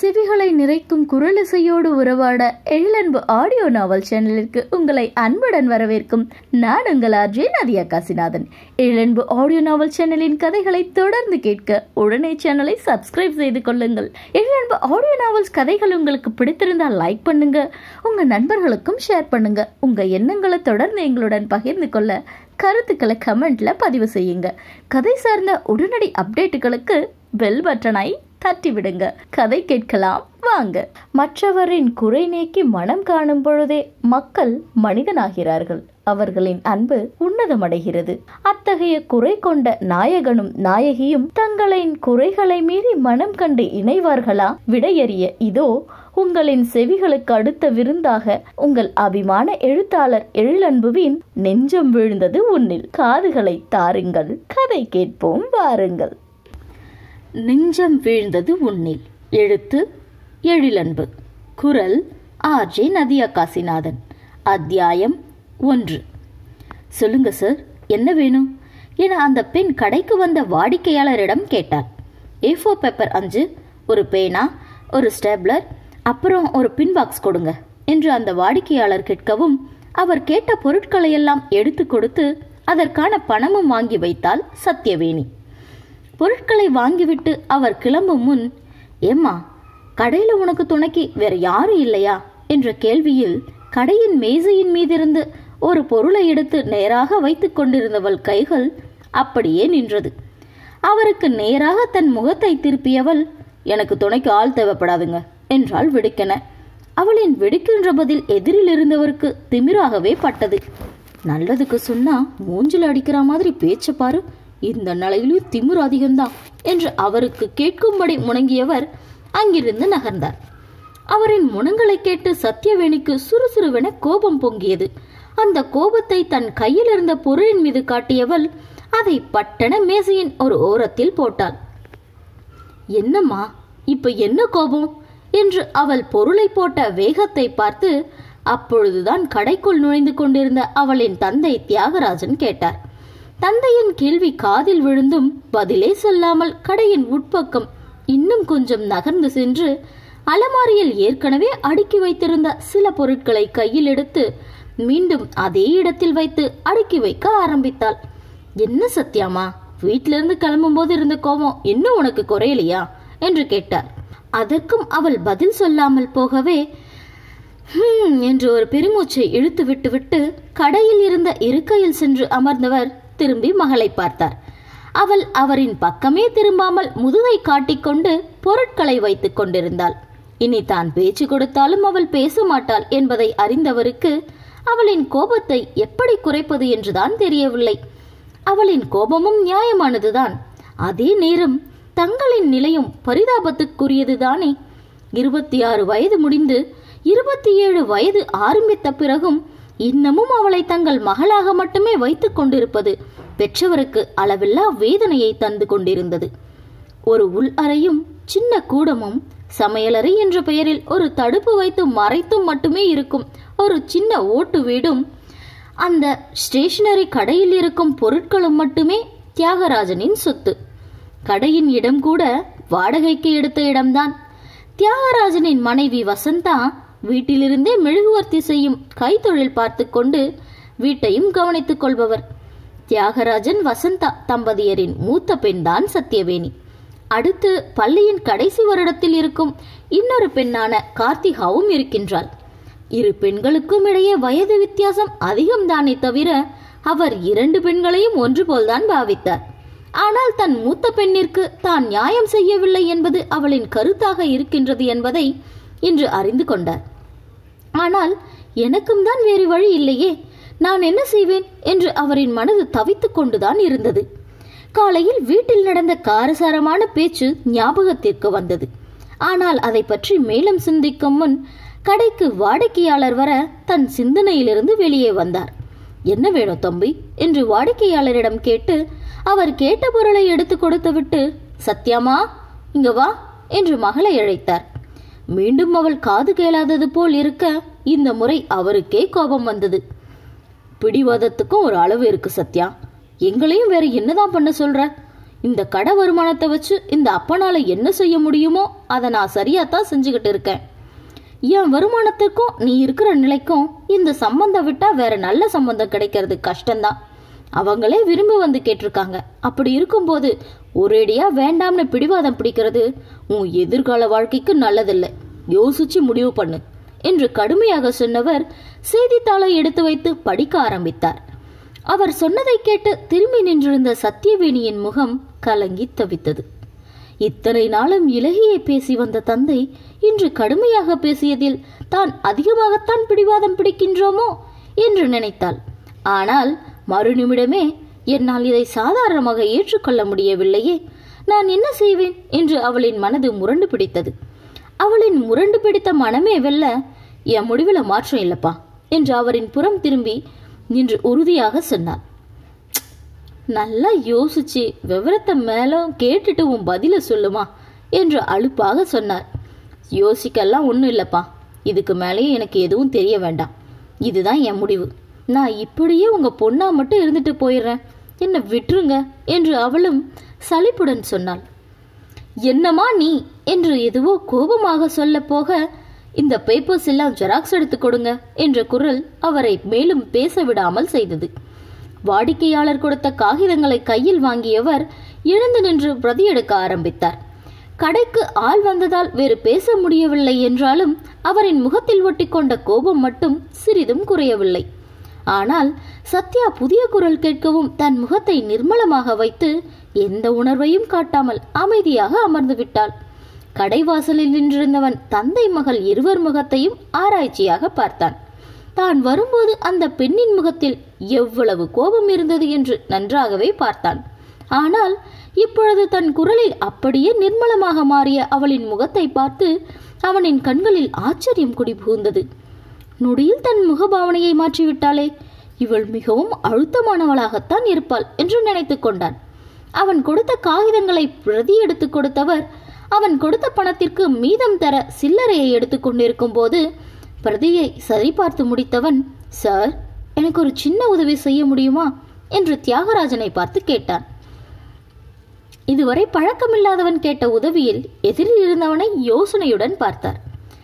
செவிகளை நிறைக்கும் குரலிசையோடு உறவாட எழிலன்பு ஆடியோ நாவல் சேனலிற்கு உங்களை அன்புடன் வரவேற்கும் நான் உங்கள் RJ Nadhiya Kasinathan Ezhilanbu audio novel சேனலின் கதைகளை தொடர்ந்து கேட்க உடனே சேனலை சப்ஸ்கிரைப் செய்து கொள்ளுங்கள் எழிலன்பு ஆடியோ நாவல்ஸ் கதைகள் உங்களுக்கு பிடித்திருந்தால் லைக் பண்ணுங்க உங்க நண்பர்களுக்கும் ஷேர் பண்ணுங்க உங்க எண்ணங்களை தொடர்ந்து எங்களுடன் பகிர்ந்து கொள்ள கருத்துக்களை கமெண்ட்ல பதிவு செய்யுங்க கதை சார்ந்த உடனடி அப்டேட்டுகளுக்கு பெல் பட்டனை தட்டி விடுங்க கதை கேட்கலாம் வாங்க மற்றவரின் குறை நீக்கி மனம் காணும் பொழுதே மக்கள் மனிதனாகிறார்கள் அவர்களின் அன்பு உன்னதமடைகிறது அத்தகைய குறை கொண்ட நாயகனும் நாயகியும் தங்களின் குறைகளை மீறி மனம் கண்டு இணைவார்களா விடையறிய இதோ உங்களின் செவிகளுக்கு அடுத்த விருந்தாக உங்கள் அபிமான எழுத்தாளர் எழிலன்புவின் நெஞ்சம் விழுந்தது உன்னில் காதுகளை தாருங்கள் கதை கேட்போம் வாருங்கள் நெஞ்சம் வீழ்ந்தது உன்னில் எழுத்து எழிலன்பு குரல் ஆர்ஜே நதியா காசிநாதன் அத்தியாயம் ஒன்று சொல்லுங்க சார் என்ன வேணும் என அந்த பெண் கடைக்கு வந்த வாடிக்கையாளரிடம் கேட்டார் ஏ ஃபோர் பேப்பர் அஞ்சு ஒரு பேனா ஒரு ஸ்டேப்லர் அப்புறம் ஒரு பின் பாக்ஸ் கொடுங்க என்று அந்த வாடிக்கையாளர் கேட்கவும் அவர் கேட்ட பொருட்களை எல்லாம் எடுத்து கொடுத்து அதற்கான பணமும் வாங்கி வைத்தால் சத்யவேணி பொருட்களை வாங்கிவிட்டு அவர் கிளம்பும் முன் ஏம்மா கடையில் உனக்கு துணைக்கு வேற யாரும் இல்லையா என்ற கேள்வியில் கடையின் மேசையின் மீதிருந்து ஒரு பொருளை எடுத்து நேராக வைத்துக் கொண்டிருந்தவள் கைகள் அப்படியே நின்றது அவருக்கு நேராக தன் முகத்தை திருப்பியவள் எனக்கு துணைக்கு ஆள் தேவைப்படாதுங்க என்றாள் வெடுக்கென அவளின் வெடுக்கின்ற பதில் எதிரில் இருந்தவருக்கு திமிராகவே பட்டது நல்லதுக்கு சொன்னா மூஞ்சில் அடிக்கிற மாதிரி பேச்ச பாரு இந்த நிலையிலும் திமிர் அதிகம்தான் என்று அவருக்கு கேட்கும்படி முணங்கியவர் அங்கிருந்து நகர்ந்தார் அவரின் முனங்களை கேட்டு சத்யவேணிக்கு சுறுசுறுவென கோபம் பொங்கியது அந்த கோபத்தை தன் கையில் இருந்த பொருளின் மீது காட்டியவள் அதை பட்டன மேசையின் ஒரு ஓரத்தில் போட்டாள் என்னம்மா இப்ப என்ன கோபம் என்று அவள் பொருளை போட்ட வேகத்தை பார்த்து அப்பொழுதுதான் கடைக்குள் நுழைந்து கொண்டிருந்த அவளின் தந்தை தியாகராஜன் கேட்டார் தந்தையின் கேள்வி காதில் விழுந்தும் பதிலே சொல்லாமல் கடையின் உட்பக்கம் இன்னும் கொஞ்சம் நகர்ந்து சென்று அலமாரியில் ஏற்கனவே அடுக்கி வைத்திருந்த சில பொருட்களை கையில் எடுத்து மீண்டும் அதே இடத்தில் வைத்து அடுக்கி வைக்க ஆரம்பித்தாள் என்ன சத்யாமா வீட்டிலிருந்து கிளம்பும் போது இருந்த கோபம் இன்னும் உனக்கு குறையலையா என்று கேட்டார் அதற்கும் அவள் பதில் சொல்லாமல் போகவே ஹம் என்று ஒரு பெருமூச்சை இழுத்து விட்டுவிட்டு கடையில் இருந்த இருக்கையில் சென்று அமர்ந்தவர் திரும்பி மகளை பார்த்தார் அவள் அவரின் பக்கமே திரும்பாமல் முதுகை காட்டிக்கொண்டு பொருட்களை வைத்துக் கொண்டிருந்தாள் இனி தான் பேச்சு கொடுத்தாலும் அவள் பேச மாட்டாள் என்பதை அறிந்தவருக்கு அவளின் கோபத்தை எப்படி குறைப்பது என்றுதான் தெரியவில்லை அவளின் கோபமும் நியாயமானதுதான் அதே நேரம் தங்களின் நிலையும் பரிதாபத்துக்குரியதுதானே இருபத்தி ஆறு வயது முடிந்து இருபத்தி ஏழு வயது ஆரம்பித்த பிறகும் இன்னமும் அவளை தங்கள் மகளாக மட்டுமே வைத்துக் கொண்டிருப்பது பெற்றவருக்கு அளவில்லா வேதனையை தந்து கொண்டிருந்தது ஒரு உள் அறையும் சின்ன கூடமும் சமையலறை என்ற பெயரில் ஒரு தடுப்பு வைத்து மறைத்தும் மட்டுமே இருக்கும் ஒரு சின்ன ஓட்டு வீடும் அந்த ஸ்டேஷனரி கடையில் இருக்கும் பொருட்களும் மட்டுமே தியாகராஜனின் சொத்து கடையின் இடம் கூட வாடகைக்கு எடுத்த இடம்தான் தியாகராஜனின் மனைவி வசந்தா வீட்டிலிருந்தே மெழுகுவர்த்தி செய்யும் கைத்தொழில் பார்த்து கொண்டு வீட்டையும் கவனித்துக் கொள்பவர் தியாகராஜன் வசந்தா தம்பதியரின் மூத்த பெண்தான் சத்யவேணி அடுத்து பள்ளியின் கடைசி வருடத்தில் இருக்கும் இன்னொரு பெண்ணான கார்த்திகாவும் இருக்கின்றாள் இரு பெண்களுக்கும் இடையே வயது வித்தியாசம் அதிகம்தானே தவிர அவர் இரண்டு பெண்களையும் ஒன்று போல்தான் பாவித்தார் ஆனால் தன் மூத்த பெண்ணிற்கு தான் நியாயம் செய்யவில்லை என்பது அவளின் கருத்தாக இருக்கின்றது என்பதை இன்று அறிந்து கொண்டார் ஆனால் எனக்கும் தான் வேறு வழி இல்லையே நான் என்ன செய்வேன் என்று அவரின் மனது தவித்துக் கொண்டுதான் இருந்தது காலையில் வீட்டில் நடந்த காரசாரமான பேச்சு ஞாபகத்திற்கு வந்தது ஆனால் அதை பற்றி மேலும் சிந்திக்கும் முன் கடைக்கு வாடிக்கையாளர் வர தன் சிந்தனையிலிருந்து வெளியே வந்தார் என்ன வேணும் தம்பி என்று வாடிக்கையாளரிடம் கேட்டு அவர் கேட்ட பொருளை எடுத்து கொடுத்துவிட்டு சத்யாமா இங்க வா என்று மகளை அழைத்தார் மீண்டும் அவள் காது கேளாதது போல் இருக்க இந்த முறை அவருக்கே கோபம் வந்தது பிடிவாதத்துக்கும் ஒரு அளவு இருக்கு சத்யா எங்களையும் வேற என்னதான் பண்ண சொல்ற இந்த கடை வருமானத்தை வச்சு இந்த அப்பனால என்ன செய்ய முடியுமோ அதை நான் சரியாத்தான் செஞ்சுக்கிட்டு இருக்கேன் என் வருமானத்துக்கும் நீ இருக்கிற நிலைக்கும் இந்த சம்பந்தம் விட்டா வேற நல்ல சம்பந்தம் கிடைக்கிறது கஷ்டம்தான் அவங்களே விரும்பி வந்து கேட்டிருக்காங்க அப்படி இருக்கும்போது ஒரேடியா வேண்டாம்னு பிடிவாதம் பிடிக்கிறது உன் எதிர்கால வாழ்க்கைக்கு நல்லதில்லை யோசிச்சு முடிவு பண்ணு என்று கடுமையாக சொன்னவர் செய்தித்தாளை எடுத்து வைத்து படிக்க ஆரம்பித்தார் அவர் சொன்னதை கேட்டு திரும்பி நின்றிருந்த சத்தியவேணியின் முகம் கலங்கி தவித்தது இத்தனை நாளும் இலகியை பேசி வந்த தந்தை இன்று கடுமையாக பேசியதில் தான் அதிகமாகத்தான் பிடிவாதம் பிடிக்கின்றோமோ என்று நினைத்தாள் ஆனால் மறுநிமிடமே என்னால் இதை சாதாரணமாக ஏற்றுக்கொள்ள முடியவில்லையே நான் என்ன செய்வேன் என்று அவளின் மனது முரண்டு பிடித்தது அவளின் முரண்டு பிடித்த மனமே வெல்ல என் முடிவில் மாற்றம் இல்லப்பா என்று அவரின் புறம் திரும்பி நின்று உறுதியாக சொன்னார் நல்லா யோசிச்சு விவரத்தை மேலும் கேட்டுட்டு உன் பதில சொல்லுமா என்று அலுப்பாக சொன்னார் யோசிக்கெல்லாம் ஒன்றும் இல்லைப்பா இதுக்கு மேலேயும் எனக்கு எதுவும் தெரிய வேண்டாம் இதுதான் என் முடிவு நான் இப்படியே உங்க பொண்ணா மட்டும் இருந்துட்டு போயிடுறேன் என்ன விட்டுருங்க என்று அவளும் சலிப்புடன் சொன்னாள் என்னமா நீ என்று எதுவோ கோபமாக சொல்ல போக இந்த பேப்பர்ஸ் எல்லாம் ஜெராக்ஸ் எடுத்து கொடுங்க என்ற குரல் அவரை மேலும் பேச விடாமல் செய்தது வாடிக்கையாளர் கொடுத்த காகிதங்களை கையில் வாங்கியவர் எழுந்து நின்று பிரதி எடுக்க ஆரம்பித்தார் கடைக்கு ஆள் வந்ததால் வேறு பேச முடியவில்லை என்றாலும் அவரின் முகத்தில் ஒட்டிக்கொண்ட கோபம் மட்டும் சிறிதும் குறையவில்லை ஆனால் சத்யா புதிய குரல் கேட்கவும் தன் முகத்தை நிர்மலமாக வைத்து எந்த உணர்வையும் காட்டாமல் அமைதியாக அமர்ந்து விட்டாள் கடைவாசலில் நின்றிருந்தவன் தந்தை மகள் இருவர் முகத்தையும் ஆராய்ச்சியாக பார்த்தான் தான் வரும்போது அந்த பெண்ணின் முகத்தில் எவ்வளவு கோபம் இருந்தது என்று நன்றாகவே பார்த்தான் ஆனால் இப்பொழுது தன் குரலில் அப்படியே நிர்மலமாக மாறிய அவளின் முகத்தை பார்த்து அவனின் கண்களில் ஆச்சரியம் குடிபுகுந்தது நொடியில் தன் முகபாவனையை மாற்றிவிட்டாளே இவள் மிகவும் அழுத்தமானவளாகத்தான் இருப்பாள் என்று நினைத்துக் கொண்டான் அவன் கொடுத்த காகிதங்களை பிரதி எடுத்து கொடுத்தவர் அவன் கொடுத்த பணத்திற்கு மீதம் தர சில்லறையை எடுத்துக் கொண்டிருக்கும் போது பிரதியை சரிபார்த்து முடித்தவன் சார் எனக்கு ஒரு சின்ன உதவி செய்ய முடியுமா என்று தியாகராஜனை பார்த்து கேட்டான் இதுவரை பழக்கமில்லாதவன் கேட்ட உதவியில் எதிரில் இருந்தவனை யோசனையுடன் பார்த்தார்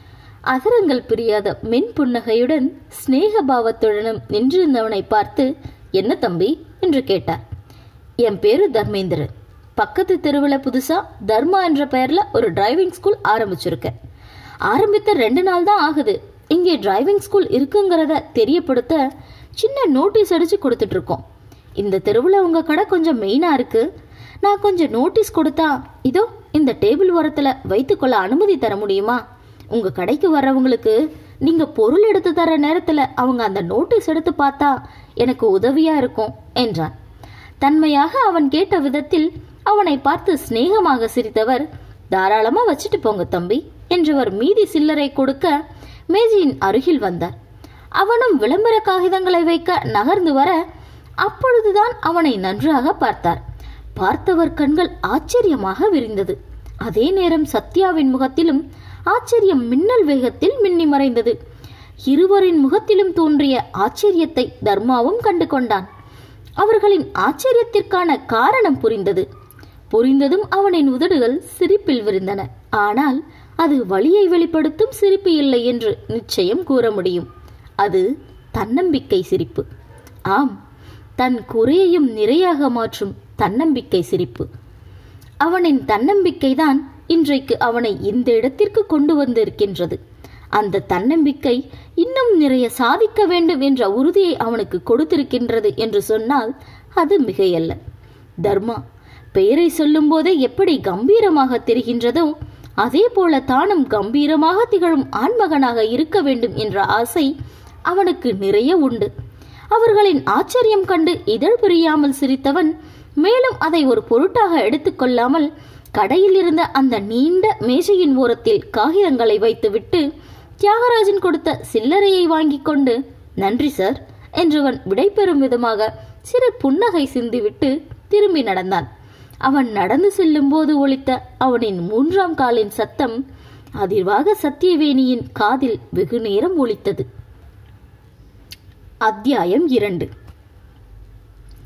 அதரங்கள் பிரியாத மென் புன்னகையுடன் சிநேக பாவத்துடனும் நின்றிருந்தவனை பார்த்து என்ன தம்பி என்று கேட்டார் என் பேரு தர்மேந்திரன் பக்கத்து தெருவில் புதுசா தர்மா என்ற பெயர்ல ஒரு டிரைவிங் ஸ்கூல் ஆரம்பிச்சிருக்கேன் ஆரம்பித்த ரெண்டு நாள் தான் ஆகுது இங்கே டிரைவிங் ஸ்கூல் இருக்குங்கிறத தெரியப்படுத்த சின்ன நோட்டீஸ் அடிச்சு கொடுத்துட்டு இருக்கோம் இந்த தெருவில் உங்க கடை கொஞ்சம் மெயினா இருக்கு நான் கொஞ்சம் நோட்டீஸ் கொடுத்தா இதோ இந்த டேபிள் ஓரத்தில் வைத்துக்கொள்ள அனுமதி தர முடியுமா உங்க கடைக்கு வர்றவங்களுக்கு நீங்க பொருள் எடுத்து தர நேரத்துல அவங்க அந்த நோட்டீஸ் எடுத்து பார்த்தா எனக்கு உதவியா இருக்கும் என்றான் தன்மையாக அவன் கேட்ட விதத்தில் அவனை பார்த்து சிநேகமாக சிரித்தவர் தாராளமா வச்சுட்டு போங்க தம்பி என்றவர் மீதி சில்லறை கொடுக்க மேஜையின் அருகில் வந்தார் அவனும் விளம்பர காகிதங்களை வைக்க நகர்ந்து வர அப்பொழுதுதான் அவனை நன்றாக பார்த்தார் பார்த்தவர் கண்கள் ஆச்சரியமாக விரிந்தது அதே நேரம் சத்யாவின் முகத்திலும் ஆச்சரியம் மின்னல் வேகத்தில் மின்னி மறைந்தது இருவரின் முகத்திலும் தோன்றிய ஆச்சரியத்தை தர்மாவும் கண்டு கொண்டான் அவர்களின் ஆச்சரியத்திற்கான காரணம் புரிந்தது புரிந்ததும் அவனின் உதடுகள் சிரிப்பில் விரிந்தன ஆனால் அது வலியை வெளிப்படுத்தும் சிரிப்பு இல்லை என்று நிச்சயம் கூற முடியும் அது தன்னம்பிக்கை சிரிப்பு ஆம் தன் குறையையும் நிறையாக மாற்றும் தன்னம்பிக்கை சிரிப்பு அவனின் தன்னம்பிக்கைதான் இன்றைக்கு அவனை இந்த இடத்திற்கு கொண்டு வந்திருக்கின்றது அந்த தன்னம்பிக்கை இன்னும் நிறைய சாதிக்க வேண்டும் என்ற உறுதியை அவனுக்கு கொடுத்திருக்கின்றது என்று சொன்னால் அது மிகையல்ல தர்மா பெயரை சொல்லும்போதே எப்படி கம்பீரமாக தெரிகின்றதோ அதே போல தானும் கம்பீரமாக திகழும் ஆண்மகனாக இருக்க வேண்டும் என்ற ஆசை அவனுக்கு நிறைய உண்டு அவர்களின் ஆச்சரியம் கண்டு இதழ் பிரியாமல் சிரித்தவன் மேலும் அதை ஒரு பொருட்டாக எடுத்துக்கொள்ளாமல் கடையில் இருந்த அந்த நீண்ட மேஜையின் ஓரத்தில் காகிதங்களை வைத்துவிட்டு தியாகராஜன் கொடுத்த சில்லறையை வாங்கிக் கொண்டு நன்றி சார் என்றவன் விடைபெறும் விதமாக சிறு புன்னகை சிந்திவிட்டு திரும்பி நடந்தான் அவன் நடந்து செல்லும் போது ஒலித்த அவனின் மூன்றாம் காலின் சத்தம் அதிர்வாக சத்தியவேணியின் காதில் வெகு நேரம் ஒலித்தது அத்தியாயம் இரண்டு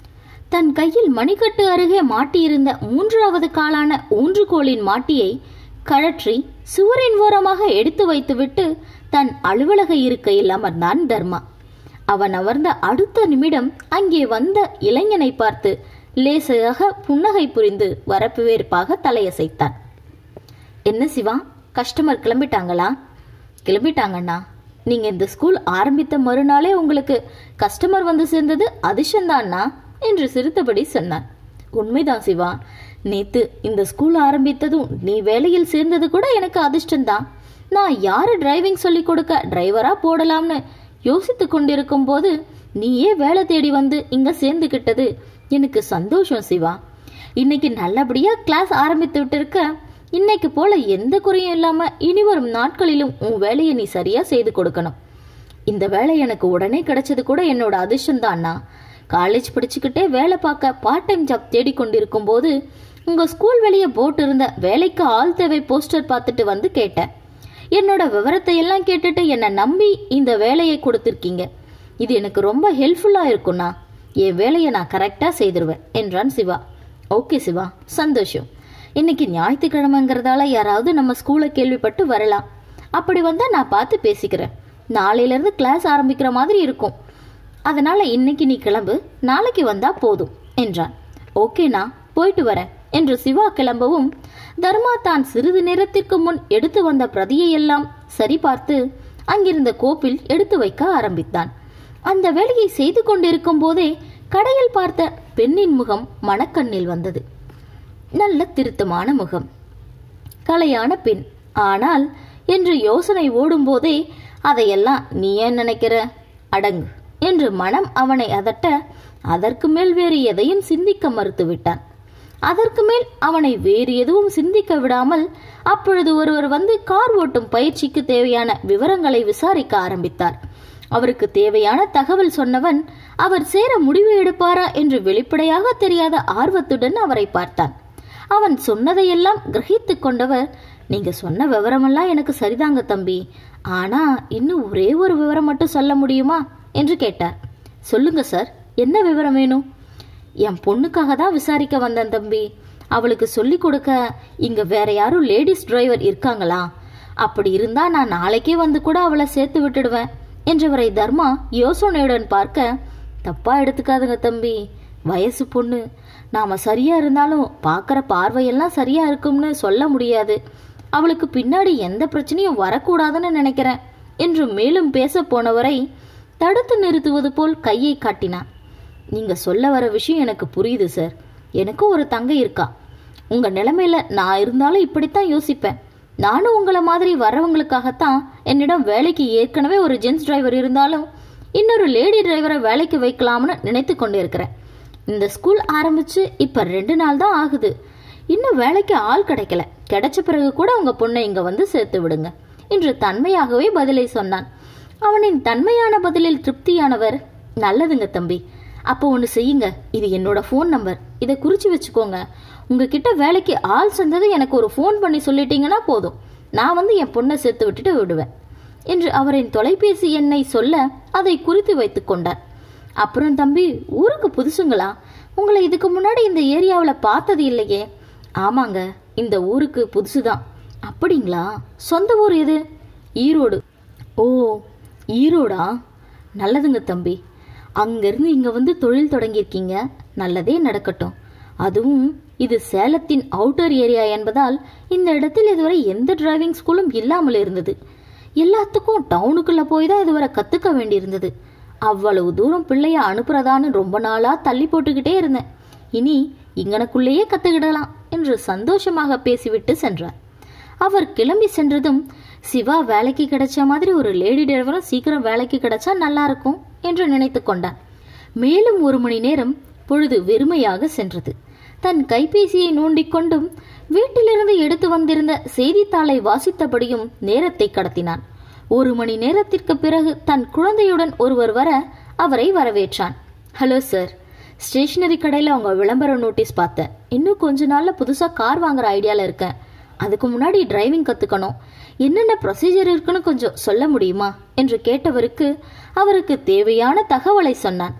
தன் கையில் மணிக்கட்டு அருகே மாட்டியிருந்த மூன்றாவது காலான ஊன்றுகோலின் மாட்டியை கழற்றி சுவரின் ஓரமாக எடுத்து வைத்துவிட்டு தன் அலுவலக இருக்கையில் அமர்ந்தான் தர்மா அவன் அமர்ந்த அடுத்த நிமிடம் அங்கே வந்த இளைஞனை பார்த்து லேசாக புன்னகை புரிந்து வரப்புவேற்பாக தலையசைத்தான் என்ன சிவா கஸ்டமர் கிளம்பிட்டாங்களா கிளம்பிட்டாங்கண்ணா நீங்க இந்த ஸ்கூல் ஆரம்பித்த மறுநாளே உங்களுக்கு கஸ்டமர் வந்து சேர்ந்தது அதிர்ஷ்டம்தான்னா என்று சிரித்தபடி சொன்னான் உண்மைதான் சிவா நேத்து இந்த ஸ்கூல் ஆரம்பித்ததும் நீ வேலையில் சேர்ந்தது கூட எனக்கு அதிர்ஷ்டம்தான் நான் யாரு டிரைவிங் சொல்லி கொடுக்க டிரைவரா போடலாம்னு யோசித்து கொண்டிருக்கும் போது நீயே வேலை தேடி வந்து இங்க சேர்ந்துகிட்டது எனக்கு சந்தோஷம் சிவா இன்னைக்கு நல்லபடியா கிளாஸ் ஆரம்பித்து விட்டிருக்க இன்னைக்கு போல எந்த குறையும் இல்லாம இனி வரும் நாட்களிலும் உன் வேலையை நீ சரியா செய்து கொடுக்கணும் இந்த வேலை எனக்கு உடனே கிடைச்சது கூட என்னோட அதிர்ஷ்டம் தான்னா காலேஜ் படிச்சுக்கிட்டே வேலை பார்க்க பார்ட் டைம் ஜாப் தேடிக்கொண்டிருக்கும் போது உங்க ஸ்கூல் வெளியே போட்டு இருந்த வேலைக்கு ஆள் தேவை போஸ்டர் பார்த்துட்டு வந்து கேட்டேன் என்னோட விவரத்தை எல்லாம் கேட்டுட்டு என்னை நம்பி இந்த வேலையை கொடுத்துருக்கீங்க இது எனக்கு ரொம்ப ஹெல்ப்ஃபுல்லா இருக்கும்ண்ணா என் வேலையை நான் கரெக்டா செய்திருவேன் என்றான் சிவா ஓகே சிவா சந்தோஷம் இன்னைக்கு ஞாயிற்றுக்கிழமைங்கிறதால யாராவது நம்ம ஸ்கூலை கேள்விப்பட்டு வரலாம் அப்படி வந்தா நான் பார்த்து பேசிக்கிறேன் நாளையில இருந்து கிளாஸ் ஆரம்பிக்கிற மாதிரி இருக்கும் அதனால இன்னைக்கு நீ கிளம்பு நாளைக்கு வந்தா போதும் என்றான் ஓகேண்ணா போயிட்டு வரேன் என்று சிவா கிளம்பவும் தர்மா தான் சிறிது நேரத்திற்கு முன் எடுத்து வந்த பிரதியை எல்லாம் சரிபார்த்து அங்கிருந்த கோப்பில் எடுத்து வைக்க ஆரம்பித்தான் அந்த வேலையை செய்து கொண்டிருக்கும் போதே கடையில் பார்த்த பெண்ணின் முகம் மனக்கண்ணில் வந்தது நல்ல திருத்தமான முகம் கலையான பெண் ஆனால் என்று யோசனை ஓடும்போதே அதையெல்லாம் நீ ஏன் நினைக்கிற அடங்கு என்று மனம் அவனை அதட்ட அதற்கு மேல் வேறு எதையும் சிந்திக்க மறுத்து விட்டான் அதற்கு மேல் அவனை வேறு எதுவும் சிந்திக்க விடாமல் அப்பொழுது ஒருவர் வந்து கார் ஓட்டும் பயிற்சிக்கு தேவையான விவரங்களை விசாரிக்க ஆரம்பித்தார் அவருக்கு தேவையான தகவல் சொன்னவன் அவர் சேர முடிவு எடுப்பாரா என்று வெளிப்படையாக தெரியாத ஆர்வத்துடன் அவரை பார்த்தான் அவன் சொன்னதையெல்லாம் கிரகித்து கொண்டவர் நீங்க சொன்ன விவரமெல்லாம் எனக்கு சரிதாங்க தம்பி ஆனா இன்னும் ஒரே ஒரு விவரம் மட்டும் சொல்ல முடியுமா என்று கேட்டார் சொல்லுங்க சார் என்ன விவரம் வேணும் என் பொண்ணுக்காக தான் விசாரிக்க வந்தேன் தம்பி அவளுக்கு சொல்லி கொடுக்க இங்க வேற யாரும் லேடிஸ் டிரைவர் இருக்காங்களா அப்படி இருந்தா நான் நாளைக்கே வந்து கூட அவளை சேர்த்து விட்டுடுவேன் என்றவரை தர்மா யோசனையுடன் பார்க்க தப்பா எடுத்துக்காதுங்க தம்பி வயசு பொண்ணு நாம சரியா இருந்தாலும் பார்க்குற பார்வையெல்லாம் சரியா இருக்கும்னு சொல்ல முடியாது அவளுக்கு பின்னாடி எந்த பிரச்சனையும் வரக்கூடாதுன்னு நினைக்கிறேன் என்று மேலும் பேச போனவரை தடுத்து நிறுத்துவது போல் கையை காட்டினான் நீங்க சொல்ல வர விஷயம் எனக்கு புரியுது சார் எனக்கும் ஒரு தங்கை இருக்கா உங்க நிலைமையில நான் இருந்தாலும் இப்படித்தான் யோசிப்பேன் நானும் உங்களை மாதிரி வர்றவங்களுக்காகத்தான் என்னிடம் வேலைக்கு ஏற்கனவே ஒரு ஜென்ஸ் டிரைவர் இருந்தாலும் இன்னொரு லேடி டிரைவரை வேலைக்கு வைக்கலாம்னு நினைத்து கொண்டிருக்கிறேன் இந்த ஸ்கூல் ஆரம்பிச்சு இப்ப ரெண்டு நாள் தான் ஆகுது இன்னும் வேலைக்கு ஆள் கிடைக்கல கிடைச்ச பிறகு கூட உங்க பொண்ணை இங்க வந்து சேர்த்து விடுங்க என்று தன்மையாகவே பதிலை சொன்னான் அவனின் தன்மையான பதிலில் திருப்தியானவர் நல்லதுங்க தம்பி அப்போ ஒன்று செய்யுங்க இது என்னோட ஃபோன் நம்பர் இதை குறிச்சு வச்சுக்கோங்க உங்ககிட்ட வேலைக்கு ஆள் சேர்ந்தது எனக்கு ஒரு ஃபோன் பண்ணி சொல்லிட்டீங்கன்னா போதும் நான் வந்து என் பொண்ணை சேர்த்து விட்டுட்டு விடுவேன் என்று அவரின் தொலைபேசி எண்ணை சொல்ல அதை குறித்து வைத்துக் கொண்டார் அப்புறம் தம்பி ஊருக்கு புதுசுங்களா உங்களை இதுக்கு முன்னாடி இந்த ஏரியாவில் பார்த்தது இல்லையே ஆமாங்க இந்த ஊருக்கு புதுசுதான் அப்படிங்களா சொந்த ஊர் எது ஈரோடு ஓ ஈரோடா நல்லதுங்க தம்பி அங்கேருந்து இங்கே வந்து தொழில் தொடங்கியிருக்கீங்க நல்லதே நடக்கட்டும் அதுவும் இது சேலத்தின் அவுட்டர் ஏரியா என்பதால் இந்த இடத்தில் இதுவரை எந்த டிரைவிங் ஸ்கூலும் இல்லாமல் இருந்தது எல்லாத்துக்கும் டவுனுக்குள்ளே போய் தான் இதுவரை கற்றுக்க வேண்டியிருந்தது அவ்வளவு தூரம் பிள்ளைய அனுப்புறதான்னு ரொம்ப நாளாக தள்ளி போட்டுக்கிட்டே இருந்தேன் இனி இங்கனக்குள்ளேயே கற்றுக்கிடலாம் என்று சந்தோஷமாக பேசிவிட்டு சென்றார் அவர் கிளம்பி சென்றதும் சிவா வேலைக்கு கிடைச்ச மாதிரி ஒரு லேடி டிரைவரும் சீக்கிரம் வேலைக்கு கிடைச்சா நல்லா இருக்கும் என்று நினைத்து கொண்டான் மேலும் ஒரு மணி நேரம் பொழுது வெறுமையாக சென்றது தன் கைபேசியை நோண்டிக்கொண்டும் வீட்டிலிருந்து எடுத்து வந்திருந்த செய்தித்தாளை வாசித்தபடியும் நேரத்தை கடத்தினான் ஒரு மணி நேரத்திற்கு பிறகு தன் குழந்தையுடன் ஒருவர் வர அவரை வரவேற்றான் ஹலோ சார் ஸ்டேஷனரி கடையில் அவங்க விளம்பர நோட்டீஸ் பார்த்தேன் இன்னும் கொஞ்ச நாளில் புதுசாக கார் வாங்குற ஐடியாவில் இருக்கேன் அதுக்கு முன்னாடி டிரைவிங் கற்றுக்கணும் என்னென்ன ப்ரொசீஜர் இருக்குன்னு கொஞ்சம் சொல்ல முடியுமா என்று கேட்டவருக்கு அவருக்கு தேவையான தகவலை சொன்னான்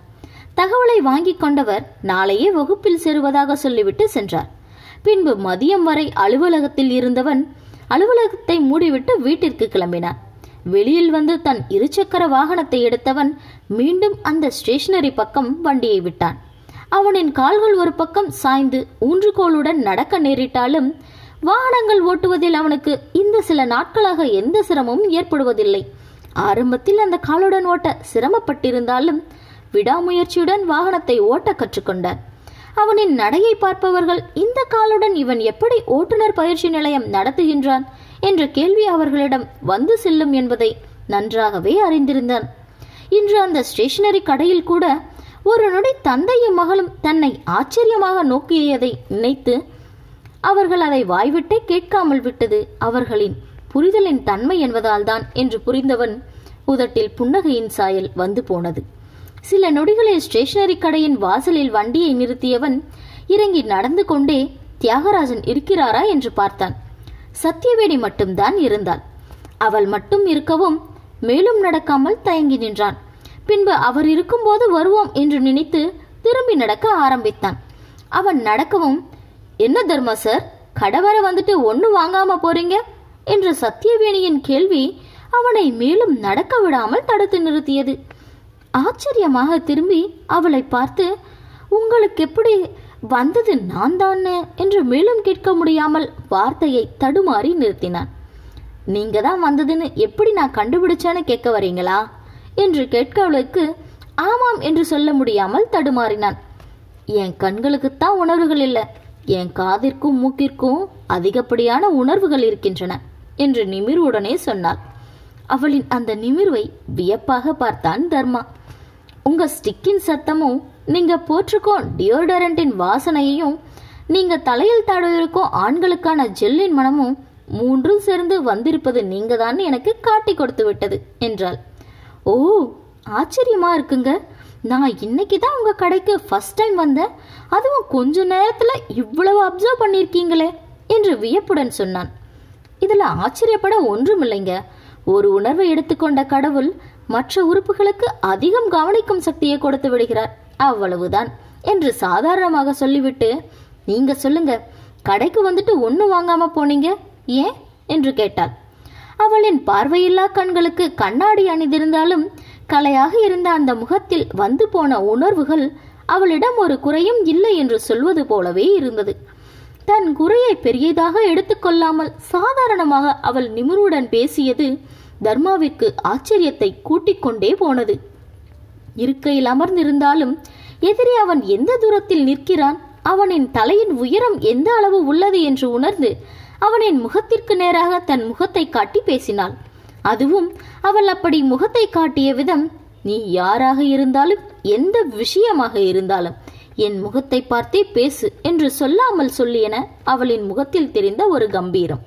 தகவலை வாங்கிக் கொண்டவர் நாளையே வகுப்பில் சேருவதாக சொல்லிவிட்டு சென்றார் பின்பு மதியம் வரை அலுவலகத்தில் இருந்தவன் அலுவலகத்தை மூடிவிட்டு வீட்டிற்கு கிளம்பினான் வெளியில் வந்து தன் இருசக்கர வாகனத்தை எடுத்தவன் மீண்டும் அந்த ஸ்டேஷனரி பக்கம் வண்டியை விட்டான் அவனின் கால்கள் ஒரு பக்கம் சாய்ந்து ஊன்றுகோலுடன் நடக்க நேரிட்டாலும் வாகனங்கள் ஓட்டுவதில் அவனுக்கு இந்த சில நாட்களாக எந்த சிரமமும் ஏற்படுவதில்லை ஆரம்பத்தில் அந்த காலுடன் ஓட்ட சிரமப்பட்டிருந்தாலும் விடாமுயற்சியுடன் வாகனத்தை ஓட்ட கற்றுக்கொண்டான் அவனின் நடையை பார்ப்பவர்கள் இந்த காலுடன் இவன் எப்படி ஓட்டுநர் பயிற்சி நிலையம் நடத்துகின்றான் என்ற கேள்வி அவர்களிடம் வந்து செல்லும் என்பதை நன்றாகவே அறிந்திருந்தான் இன்று அந்த ஸ்டேஷனரி கடையில் கூட ஒரு நொடி தந்தையும் மகளும் தன்னை ஆச்சரியமாக நோக்கியதை நினைத்து அவர்கள் அதை வாய்விட்டே கேட்காமல் விட்டது அவர்களின் புரிதலின் தன்மை என்பதால்தான் என்று புரிந்தவன் உதட்டில் புன்னகையின் சாயல் வந்து போனது சில நொடிகளில் ஸ்டேஷனரி கடையின் வாசலில் வண்டியை நிறுத்தியவன் இறங்கி நடந்து கொண்டே தியாகராஜன் இருக்கிறாரா என்று பார்த்தான் சத்தியவேணி மட்டும்தான் இருந்தாள் அவள் மட்டும் இருக்கவும் மேலும் நடக்காமல் தயங்கி நின்றான் பின்பு அவர் இருக்கும்போது வருவோம் என்று நினைத்து திரும்பி நடக்க ஆரம்பித்தான் அவன் நடக்கவும் என்ன தர்மா சார் கடவர வந்துட்டு ஒண்ணு வாங்காம போறீங்க என்ற சத்தியவேணியின் கேள்வி அவனை மேலும் நடக்க விடாமல் தடுத்து நிறுத்தியது ஆச்சரியமாக திரும்பி அவளை பார்த்து உங்களுக்கு எப்படி வந்தது நான் தானே என்று மேலும் கேட்க முடியாமல் வார்த்தையை தடுமாறி நிறுத்தினான் நீங்க தான் வந்ததுன்னு எப்படி நான் கண்டுபிடிச்சேன்னு கேட்க வரீங்களா என்று கேட்கவளுக்கு ஆமாம் என்று சொல்ல முடியாமல் தடுமாறினான் என் கண்களுக்குத்தான் உணர்வுகள் இல்லை என் காதிற்கும் மூக்கிற்கும் அதிகப்படியான உணர்வுகள் இருக்கின்றன என்று நிமிர்வுடனே சொன்னாள் அவளின் அந்த நிமிர்வை வியப்பாக பார்த்தான் தர்மா உங்க ஸ்டிக்கின் சத்தமும் நீங்க போற்றுக்கோம் டியோடரண்டின் வாசனையையும் நீங்க தலையில் தடவிருக்கும் ஆண்களுக்கான ஜெல்லின் மனமும் மூன்றும் சேர்ந்து வந்திருப்பது நீங்க தான் எனக்கு காட்டி கொடுத்து விட்டது என்றாள் ஓ ஆச்சரியமா இருக்குங்க நான் இன்னைக்கு தான் உங்க கடைக்கு ஃபர்ஸ்ட் டைம் வந்தேன் அதுவும் கொஞ்ச நேரத்துல இவ்வளவு அப்சர்வ் பண்ணியிருக்கீங்களே என்று வியப்புடன் சொன்னான் இதுல ஆச்சரியப்பட ஒன்றுமில்லைங்க ஒரு உணர்வை எடுத்துக்கொண்ட கடவுள் மற்ற உறுப்புகளுக்கு அதிகம் கவனிக்கும் சக்தியை கொடுத்து விடுகிறார் அவ்வளவுதான் என்று சாதாரணமாக சொல்லிவிட்டு நீங்க சொல்லுங்க கடைக்கு வந்துட்டு ஒண்ணு வாங்காம போனீங்க ஏன் என்று கேட்டாள் அவளின் பார்வையில்லா கண்களுக்கு கண்ணாடி அணிந்திருந்தாலும் கலையாக இருந்த அந்த முகத்தில் வந்து போன உணர்வுகள் அவளிடம் ஒரு குறையும் இல்லை என்று சொல்வது போலவே இருந்தது தன் குறையை பெரியதாக எடுத்துக்கொள்ளாமல் சாதாரணமாக அவள் நிமிருடன் பேசியது தர்மாவிற்கு ஆச்சரியத்தை கூட்டிக் கொண்டே போனது இருக்கையில் அமர்ந்திருந்தாலும் எதிரே அவன் எந்த தூரத்தில் நிற்கிறான் அவனின் தலையின் உயரம் எந்த அளவு உள்ளது என்று உணர்ந்து அவனின் முகத்திற்கு நேராக தன் முகத்தை காட்டி பேசினாள் அதுவும் அவள் அப்படி முகத்தை காட்டிய விதம் நீ யாராக இருந்தாலும் எந்த விஷயமாக இருந்தாலும் என் முகத்தை பார்த்தே பேசு என்று சொல்லாமல் சொல்லியன அவளின் முகத்தில் தெரிந்த ஒரு கம்பீரம்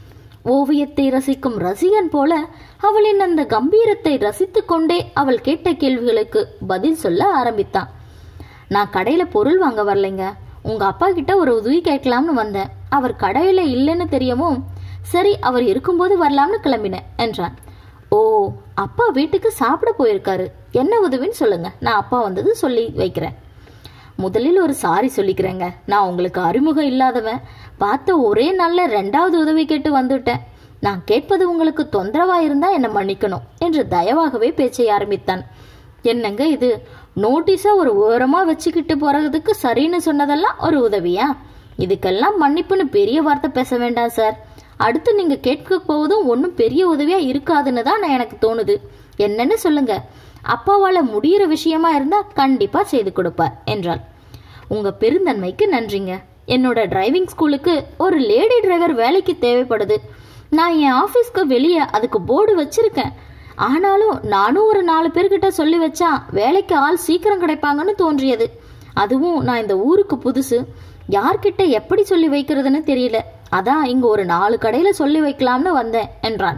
ஓவியத்தை ரசிக்கும் ரசிகன் போல அவளின் அந்த கம்பீரத்தை ரசித்துக் கொண்டே அவள் கேட்ட கேள்விகளுக்கு பதில் சொல்ல ஆரம்பித்தான் நான் கடையில பொருள் வாங்க வரலைங்க உங்க அப்பா கிட்ட ஒரு உதவி கேட்கலாம்னு வந்தேன் அவர் கடையில இல்லைன்னு தெரியவும் சரி அவர் இருக்கும்போது வரலாம்னு கிளம்பினேன் என்றான் ஓ அப்பா வீட்டுக்கு சாப்பிட போயிருக்காரு என்ன உதவின்னு சொல்லுங்க நான் அப்பா வந்தது சொல்லி வைக்கிறேன் முதலில் ஒரு சாரி சொல்லிக்கிறேங்க நான் உங்களுக்கு அறிமுகம் இல்லாதவன் பார்த்த ஒரே நாள்ல ரெண்டாவது உதவி கேட்டு வந்துட்டேன் நான் கேட்பது உங்களுக்கு தொந்தரவா இருந்தா என்னை மன்னிக்கணும் என்று தயவாகவே பேச்சை ஆரம்பித்தான் என்னங்க இது நோட்டீஸா ஒரு ஓரமா வச்சுக்கிட்டு போறதுக்கு சரின்னு சொன்னதெல்லாம் ஒரு உதவியா இதுக்கெல்லாம் மன்னிப்புன்னு பெரிய வார்த்தை பேச வேண்டாம் சார் அடுத்து நீங்க கேட்க போவதும் ஒன்றும் பெரிய உதவியா இருக்காதுன்னு தான் நான் எனக்கு தோணுது என்னன்னு சொல்லுங்க அப்பாவால முடியிற விஷயமா இருந்தா கண்டிப்பா செய்து கொடுப்பார் என்றாள் உங்க பெருந்தன்மைக்கு நன்றிங்க என்னோட டிரைவிங் ஸ்கூலுக்கு ஒரு லேடி டிரைவர் வேலைக்கு தேவைப்படுது நான் என் ஆஃபீஸ்க்கு வெளியே அதுக்கு போர்டு வச்சிருக்கேன் ஆனாலும் நானும் ஒரு நாலு பேர்கிட்ட சொல்லி வச்சா வேலைக்கு ஆள் சீக்கிரம் கிடைப்பாங்கன்னு தோன்றியது அதுவும் நான் இந்த ஊருக்கு புதுசு யார்கிட்ட எப்படி சொல்லி வைக்கிறதுன்னு தெரியல அதான் இங்க ஒரு நாலு கடையில சொல்லி வைக்கலாம்னு வந்தேன் என்றான்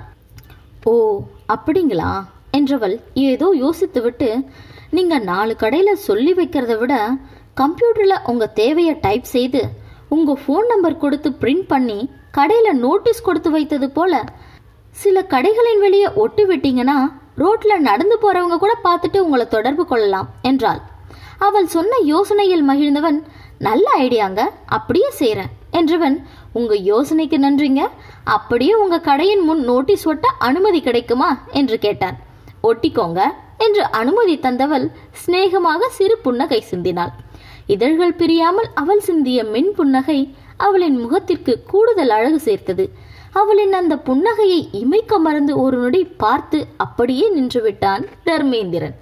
ஓ அப்படிங்களா என்றவள் ஏதோ யோசித்துவிட்டு நீங்க நாலு கடையில சொல்லி வைக்கிறத விட கம்ப்யூட்டர்ல உங்க தேவையை டைப் செய்து உங்க ஃபோன் நம்பர் கொடுத்து பிரிண்ட் பண்ணி கடையில நோட்டீஸ் கொடுத்து வைத்தது போல சில கடைகளின் வெளியே ஒட்டு விட்டீங்கன்னா ரோட்ல நடந்து போறவங்க கூட பார்த்துட்டு உங்களை தொடர்பு கொள்ளலாம் என்றாள் அவள் சொன்ன யோசனையில் மகிழ்ந்தவன் நல்ல ஐடியாங்க அப்படியே செய்கிறேன் என்றவன் உங்க யோசனைக்கு நன்றிங்க அப்படியே உங்க கடையின் முன் நோட்டீஸ் ஒட்ட அனுமதி கிடைக்குமா என்று கேட்டான் ஒட்டிக்கோங்க என்று அனுமதி தந்தவள் சிநேகமாக சிறு புன்னகை சிந்தினாள் இதழ்கள் பிரியாமல் அவள் சிந்திய மின் புன்னகை அவளின் முகத்திற்கு கூடுதல் அழகு சேர்த்தது அவளின் அந்த புன்னகையை இமைக்க மறந்து ஒரு நொடி பார்த்து அப்படியே நின்று விட்டான் தர்மேந்திரன்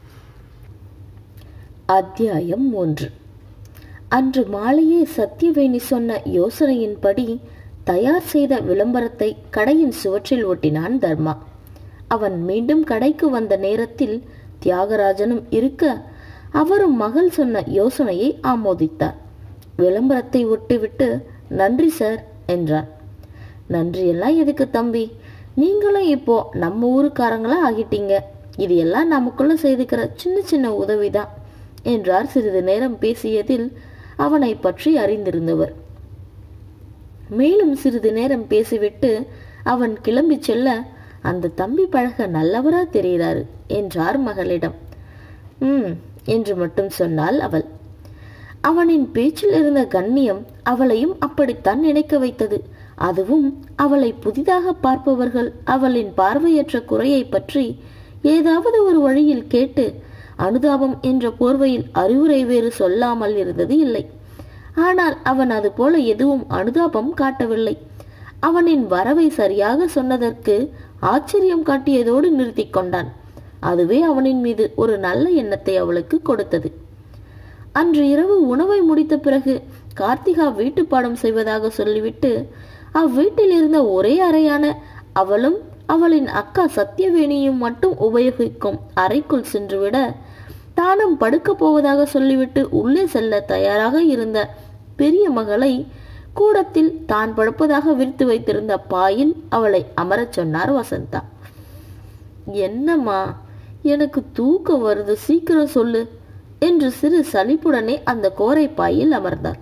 அத்தியாயம் மூன்று அன்று மாலையே சத்யவேணி சொன்ன யோசனையின்படி தயார் செய்த விளம்பரத்தை கடையின் சுவற்றில் ஒட்டினான் தர்மா அவன் மீண்டும் கடைக்கு வந்த நேரத்தில் தியாகராஜனும் இருக்க அவரும் மகள் சொன்ன யோசனையை ஆமோதித்தார் விளம்பரத்தை ஒட்டிவிட்டு நன்றி சார் என்றார் நன்றியெல்லாம் எதுக்கு தம்பி நீங்களும் இப்போ நம்ம ஊருக்காரங்களா ஆகிட்டீங்க இது எல்லாம் நமக்குள்ள செய்துக்கிற சின்ன சின்ன உதவிதான் என்றார் சிறிது நேரம் பேசியதில் அவனை பற்றி அறிந்திருந்தவர் மேலும் சிறிது நேரம் பேசிவிட்டு அவன் கிளம்பி செல்ல அந்த தம்பி பழக நல்லவரா தெரிகிறாரு என்றார் மகளிடம் ம் என்று மட்டும் சொன்னாள் அவள் அவனின் பேச்சில் இருந்த கண்ணியம் அவளையும் அப்படித்தான் நினைக்க வைத்தது அதுவும் அவளை புதிதாக பார்ப்பவர்கள் அவளின் பார்வையற்ற குறையை பற்றி ஏதாவது ஒரு வழியில் கேட்டு அனுதாபம் என்ற போர்வையில் அறிவுரை வேறு சொல்லாமல் இருந்தது இல்லை ஆனால் அவன் அது போல எதுவும் அனுதாபம் காட்டவில்லை அவனின் வரவை சரியாக சொன்னதற்கு ஆச்சரியம் காட்டியதோடு நிறுத்தி கொண்டான் அதுவே அவனின் மீது ஒரு நல்ல எண்ணத்தை அவளுக்கு கொடுத்தது அன்று இரவு உணவை முடித்த பிறகு கார்த்திகா வீட்டு பாடம் செய்வதாக சொல்லிவிட்டு அவ்வீட்டில் இருந்த ஒரே அறையான அவளும் அவளின் அக்கா சத்யவேணியும் மட்டும் உபயோகிக்கும் அறைக்குள் சென்றுவிட தானும் படுக்க போவதாக சொல்லிவிட்டு உள்ளே செல்ல தயாராக இருந்த பெரிய மகளை கூடத்தில் தான் படுப்பதாக விரித்து வைத்திருந்த பாயில் அவளை அமரச் சொன்னார் வசந்தா என்னம்மா எனக்கு தூக்கம் வருது சீக்கிரம் சொல்லு என்று சிறு சலிப்புடனே அந்த கோரை பாயில் அமர்ந்தார்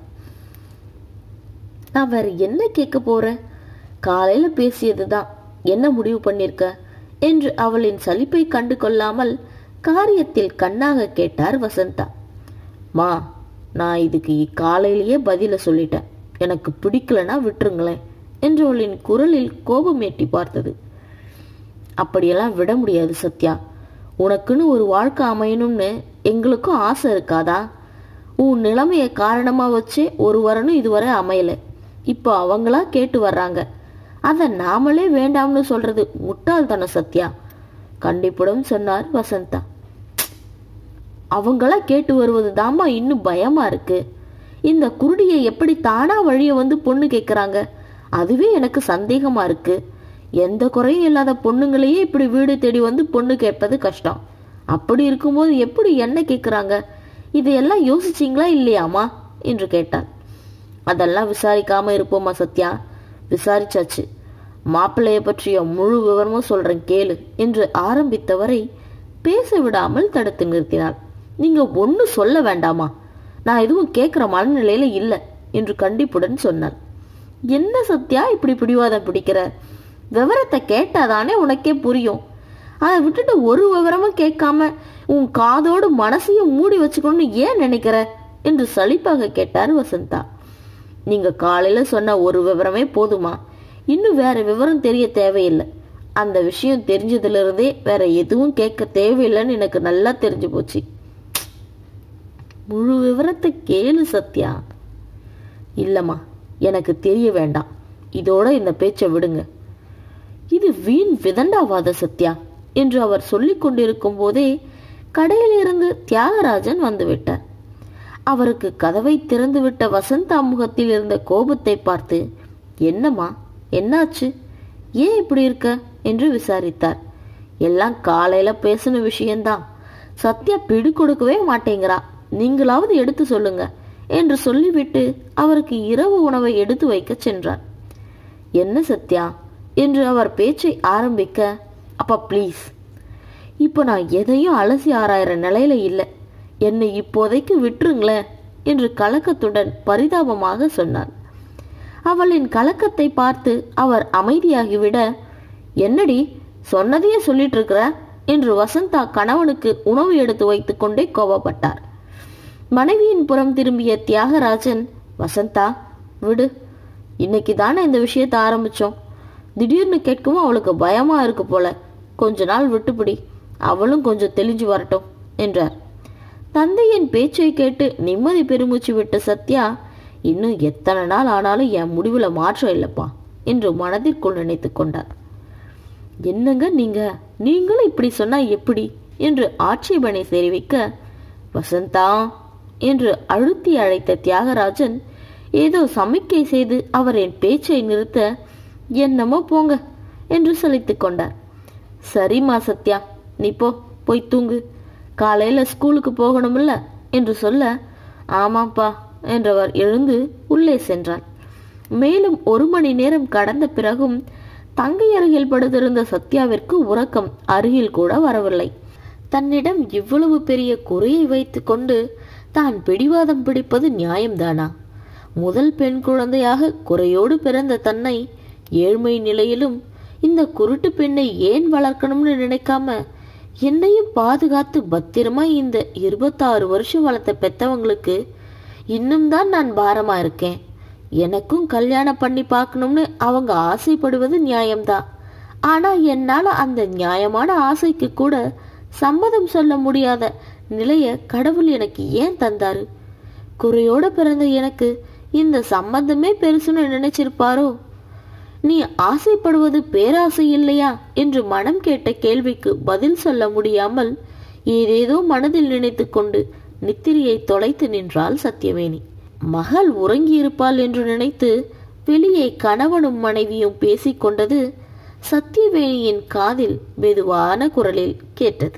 நான் வேற என்ன கேட்க போறேன் காலையில பேசியதுதான் என்ன முடிவு பண்ணிருக்க என்று அவளின் சலிப்பை கண்டு கொள்ளாமல் காரியத்தில் கண்ணாக கேட்டார் வசந்தா மா நான் இதுக்கு காலையிலேயே பதில சொல்லிட்டேன் எனக்கு பிடிக்கலனா விட்டுருங்களேன் என்று அவளின் குரலில் கோபம் எட்டி பார்த்தது அப்படியெல்லாம் விட முடியாது சத்யா உனக்குன்னு ஒரு வாழ்க்கை அமையணும்னு எங்களுக்கும் ஆசை இருக்காதா உன் நிலைமையை காரணமா வச்சு ஒரு வரனும் இதுவரை அமையல இப்போ அவங்களா கேட்டு வர்றாங்க அதை நாமளே வேண்டாம்னு சொல்றது முட்டாள்தனம் சத்யா கண்டிப்புடன் சொன்னார் வசந்தா அவங்களா கேட்டு வருவது தாமா இன்னும் பயமா இருக்கு இந்த குருடியை எப்படி தானா வழிய வந்து பொண்ணு கேட்குறாங்க அதுவே எனக்கு சந்தேகமா இருக்கு எந்த குறையும் இல்லாத பொண்ணுங்களையே இப்படி வீடு தேடி வந்து பொண்ணு கேட்பது கஷ்டம் அப்படி இருக்கும்போது எப்படி என்ன கேட்குறாங்க இதையெல்லாம் யோசிச்சிங்களா இல்லையாமா என்று கேட்டார் அதெல்லாம் விசாரிக்காம இருப்போமா சத்யா விசாரிச்சாச்சு மாப்பிள்ளைய பற்றிய முழு விவரமும் சொல்றேன் கேளு என்று ஆரம்பித்தவரை பேச விடாமல் தடுத்து நிறுத்தினாள் நீங்க ஒண்ணு சொல்ல வேண்டாமா நான் எதுவும் கேட்கிற மனநிலையில இல்லை என்று கண்டிப்புடன் சொன்னாள் என்ன சத்யா இப்படி பிடிவாதம் பிடிக்கிற விவரத்தை கேட்டாதானே உனக்கே புரியும் அதை விட்டுட்டு ஒரு விவரமும் கேட்காம உன் காதோடு மனசையும் மூடி வச்சுக்கணும்னு ஏன் நினைக்கிற என்று சலிப்பாக கேட்டார் வசந்தா நீங்க காலையில சொன்ன ஒரு விவரமே போதுமா இன்னும் வேற விவரம் தெரிய தேவையில்லை அந்த விஷயம் தெரிஞ்சதுல இருந்தே வேற எதுவும் கேட்க தேவையில்லைன்னு எனக்கு நல்லா தெரிஞ்சு போச்சு முழு விவரத்தை கேளு சத்யா இல்லம்மா எனக்கு தெரிய வேண்டாம் இதோட இந்த பேச்சை விடுங்க இது வீண் விதண்டாவாத சத்யா என்று அவர் சொல்லிக் கொண்டிருக்கும் போதே கடையிலிருந்து தியாகராஜன் வந்துவிட்டார் அவருக்கு கதவை திறந்துவிட்ட வசந்தா முகத்தில் இருந்த கோபத்தை பார்த்து என்னம்மா என்னாச்சு ஏன் இப்படி இருக்க என்று விசாரித்தார் எல்லாம் காலையில பேசின விஷயம்தான் சத்யா பிடி கொடுக்கவே மாட்டேங்கிறா நீங்களாவது எடுத்து சொல்லுங்க என்று சொல்லிவிட்டு அவருக்கு இரவு உணவை எடுத்து வைக்க சென்றார் என்ன சத்யா என்று அவர் பேச்சை ஆரம்பிக்க அப்பா ப்ளீஸ் இப்போ நான் எதையும் அலசி ஆராயிற நிலையில இல்லை என்னை இப்போதைக்கு விட்டுருங்களேன் என்று கலக்கத்துடன் பரிதாபமாக சொன்னார் அவளின் கலக்கத்தை பார்த்து அவர் அமைதியாகிவிட என்னடி சொன்னதையே சொல்லிட்டு இருக்கிற என்று வசந்தா கணவனுக்கு உணவு எடுத்து வைத்துக் கொண்டே கோபப்பட்டார் மனைவியின் புறம் திரும்பிய தியாகராஜன் வசந்தா விடு இன்னைக்கு தானே இந்த விஷயத்தை ஆரம்பிச்சோம் திடீர்னு கேட்கவும் அவளுக்கு பயமா இருக்கு போல கொஞ்ச நாள் விட்டுப்பிடி அவளும் கொஞ்சம் தெளிஞ்சு வரட்டும் என்றார் தந்தையின் பேச்சை கேட்டு நிம்மதி பெருமூச்சு விட்ட சத்யா இன்னும் எத்தனை நாள் ஆனாலும் என் முடிவுல மாற்றம் இல்லப்பா என்று மனதிற்குள் நினைத்து கொண்டார் என்னங்க நீங்க நீங்களும் இப்படி சொன்னா எப்படி என்று ஆட்சேபனை தெரிவிக்க வசந்தா என்று அழுத்தி அழைத்த தியாகராஜன் ஏதோ சமிக்கை செய்து அவரின் பேச்சை நிறுத்த என்னமோ போங்க என்று சலித்துக் கொண்டார் சரிம்மா சத்யா நீ போ போய் தூங்கு காலையில ஸ்கூலுக்கு போகணும்ல என்று சொல்ல ஆமாப்பா என்றவர் எழுந்து உள்ளே சென்றார் மேலும் ஒரு மணி நேரம் கடந்த பிறகும் தங்கை அருகில் படுத்திருந்த சத்யாவிற்கு உறக்கம் அருகில் கூட வரவில்லை தன்னிடம் இவ்வளவு பெரிய குறையை வைத்துக்கொண்டு தான் பிடிவாதம் பிடிப்பது நியாயம்தானா முதல் பெண் குழந்தையாக குறையோடு பிறந்த தன்னை ஏழ்மை நிலையிலும் இந்த குருட்டு பெண்ணை ஏன் வளர்க்கணும்னு நினைக்காம என்னையும் பாதுகாத்து பத்திரமா இந்த இருபத்தாறு வருஷம் வளர்த்த பெத்தவங்களுக்கு இன்னும் தான் நான் பாரமா இருக்கேன் எனக்கும் கல்யாணம் பண்ணி பார்க்கணும்னு அவங்க ஆசைப்படுவது நியாயம்தான் ஆனா என்னால அந்த நியாயமான ஆசைக்கு கூட சம்மதம் சொல்ல முடியாத நிலைய கடவுள் எனக்கு ஏன் தந்தாரு குறையோட பிறந்த எனக்கு இந்த சம்பந்தமே பெருசுன்னு நினைச்சிருப்பாரோ நீ ஆசைப்படுவது பேராசை இல்லையா என்று மனம் கேட்ட கேள்விக்கு பதில் சொல்ல முடியாமல் ஏதேதோ மனதில் நினைத்து கொண்டு நித்திரியை தொலைத்து நின்றாள் சத்தியவேணி மகள் உறங்கியிருப்பாள் என்று நினைத்து வெளியே கணவனும் மனைவியும் பேசிக்கொண்டது சத்தியவேணியின் காதில் மெதுவான குரலில் கேட்டது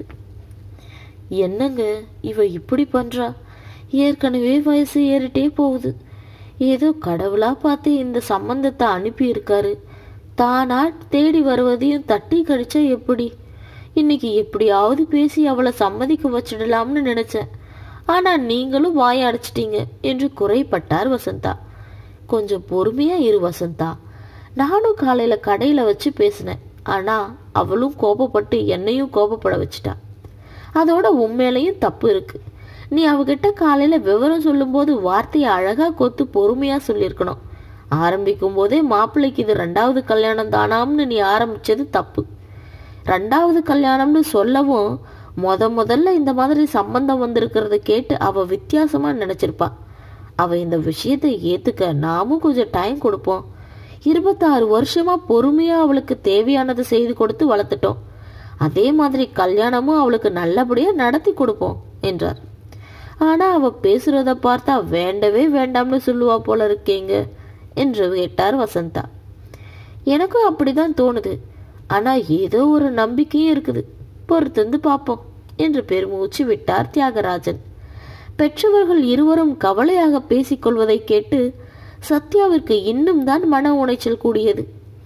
என்னங்க இவ இப்படி பண்றா ஏற்கனவே வயசு ஏறிட்டே போகுது ஏதோ கடவுளா பார்த்து இந்த சம்பந்தத்தை அனுப்பி இருக்காரு தானா தேடி வருவதையும் தட்டி கடிச்சா எப்படி இன்னைக்கு எப்படியாவது பேசி அவளை சம்மதிக்க வச்சிடலாம்னு நினைச்சேன் ஆனா நீங்களும் வாய அடைச்சிட்டீங்க என்று குறைப்பட்டார் வசந்தா கொஞ்சம் பொறுமையா இரு வசந்தா நானும் காலையில கடையில வச்சு பேசினேன் ஆனா அவளும் கோபப்பட்டு என்னையும் கோபப்பட வச்சிட்டா அதோட உண்மையிலையும் தப்பு இருக்கு நீ அவகிட்ட காலையில விவரம் சொல்லும்போது வார்த்தையை அழகா கொத்து பொறுமையா சொல்லியிருக்கணும் ஆரம்பிக்கும் போதே மாப்பிள்ளைக்கு இது ரெண்டாவது கல்யாணம் தானாம்னு நீ ஆரம்பிச்சது தப்பு ரெண்டாவது கல்யாணம்னு சொல்லவும் முத முதல்ல இந்த மாதிரி சம்பந்தம் வந்திருக்கிறத கேட்டு அவ வித்தியாசமா நினைச்சிருப்பா அவ இந்த விஷயத்தை ஏத்துக்க நாமும் கொஞ்சம் டைம் கொடுப்போம் இருபத்தாறு வருஷமா பொறுமையா அவளுக்கு தேவையானதை செய்து கொடுத்து வளர்த்துட்டோம் அதே மாதிரி கல்யாணமும் அவளுக்கு நல்லபடியா நடத்தி கொடுப்போம் என்றார் ஆனா அவ பேசுறத பார்த்தா வேண்டவே வேண்டாம்னு சொல்லுவா போல இருக்கேங்க என்று கேட்டார் வசந்தா எனக்கும் அப்படிதான் தோணுது ஆனா ஏதோ ஒரு நம்பிக்கையும் இருக்குது பொறுத்திருந்து பார்ப்போம் என்று பெருமூச்சு விட்டார் தியாகராஜன் பெற்றவர்கள் இருவரும் கவலையாக பேசிக்கொள்வதை கேட்டு சத்யாவிற்கு இன்னும் தான் மன உளைச்சல் கூடியது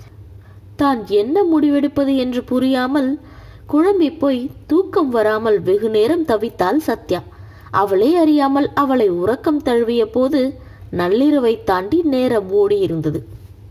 தான் என்ன முடிவெடுப்பது என்று புரியாமல் குழம்பி போய் தூக்கம் வராமல் வெகு நேரம் தவித்தாள் சத்யா அவளே அறியாமல் அவளை உறக்கம் தழுவிய போது நள்ளிரவை தாண்டி நேரம் ஓடி இருந்தது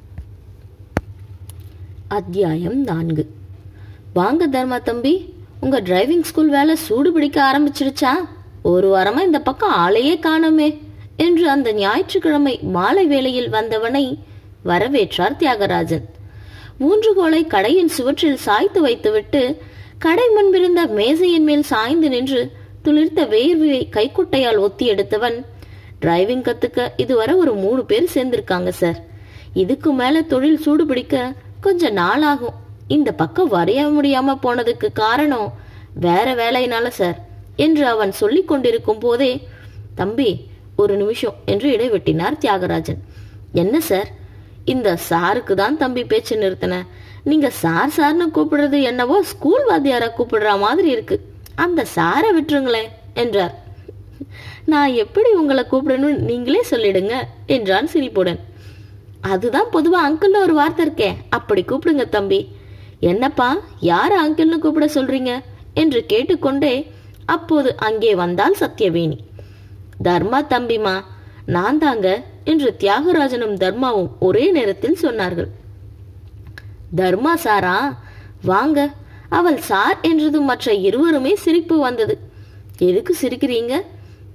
அத்தியாயம் நான்கு வாங்க தர்மா தம்பி உங்க டிரைவிங் ஸ்கூல் வேலை சூடு பிடிக்க ஆரம்பிச்சிடுச்சா ஒரு வாரமா இந்த பக்கம் ஆளையே காணோமே என்று அந்த ஞாயிற்றுக்கிழமை மாலை வேளையில் வந்தவனை வரவேற்றார் தியாகராஜன் ஊன்றுகோலை கடையின் சுவற்றில் சாய்த்து வைத்துவிட்டு கடை முன்பிருந்த மேசையின் மேல் சாய்ந்து நின்று துளிர்த்த வேர்வையை கைக்குட்டையால் ஒத்தி எடுத்தவன் டிரைவிங் கத்துக்க இதுவரை ஒரு மூணு பேர் சேர்ந்திருக்காங்க சார் இதுக்கு மேல தொழில் சூடு பிடிக்க கொஞ்சம் நாள் ஆகும் இந்த பக்கம் வரைய முடியாம போனதுக்கு காரணம் வேற வேலையினால சார் என்று அவன் சொல்லிக் கொண்டிருக்கும் போதே தம்பி ஒரு நிமிஷம் என்று இடைவெட்டினார் தியாகராஜன் என்ன சார் இந்த சாருக்கு தான் தம்பி பேச்சு நிறுத்தின நீங்க சார் சார்னு கூப்பிடுறது என்னவோ ஸ்கூல் வாத்தியார கூப்பிடுற மாதிரி இருக்கு அந்த சாரை விட்டுருங்களேன் என்றார் நான் எப்படி உங்களை கூப்பிடணும்னு நீங்களே சொல்லிடுங்க என்றான் சிரிப்புடன் அதுதான் பொதுவா அங்கிள்னு ஒரு வார்த்தை இருக்கே அப்படி கூப்பிடுங்க தம்பி என்னப்பா யார அங்கிள்னு கூப்பிட சொல்றீங்க என்று கேட்டுக்கொண்டே அப்போது அங்கே வந்தால் சத்யவேணி தர்மா தம்பிமா நான் தாங்க என்று தியாகராஜனும் தர்மாவும் ஒரே நேரத்தில் சொன்னார்கள் தர்மா சாரா வாங்க அவள் சார் என்றதும் மற்ற இருவருமே சிரிப்பு வந்தது எதுக்கு சிரிக்கிறீங்க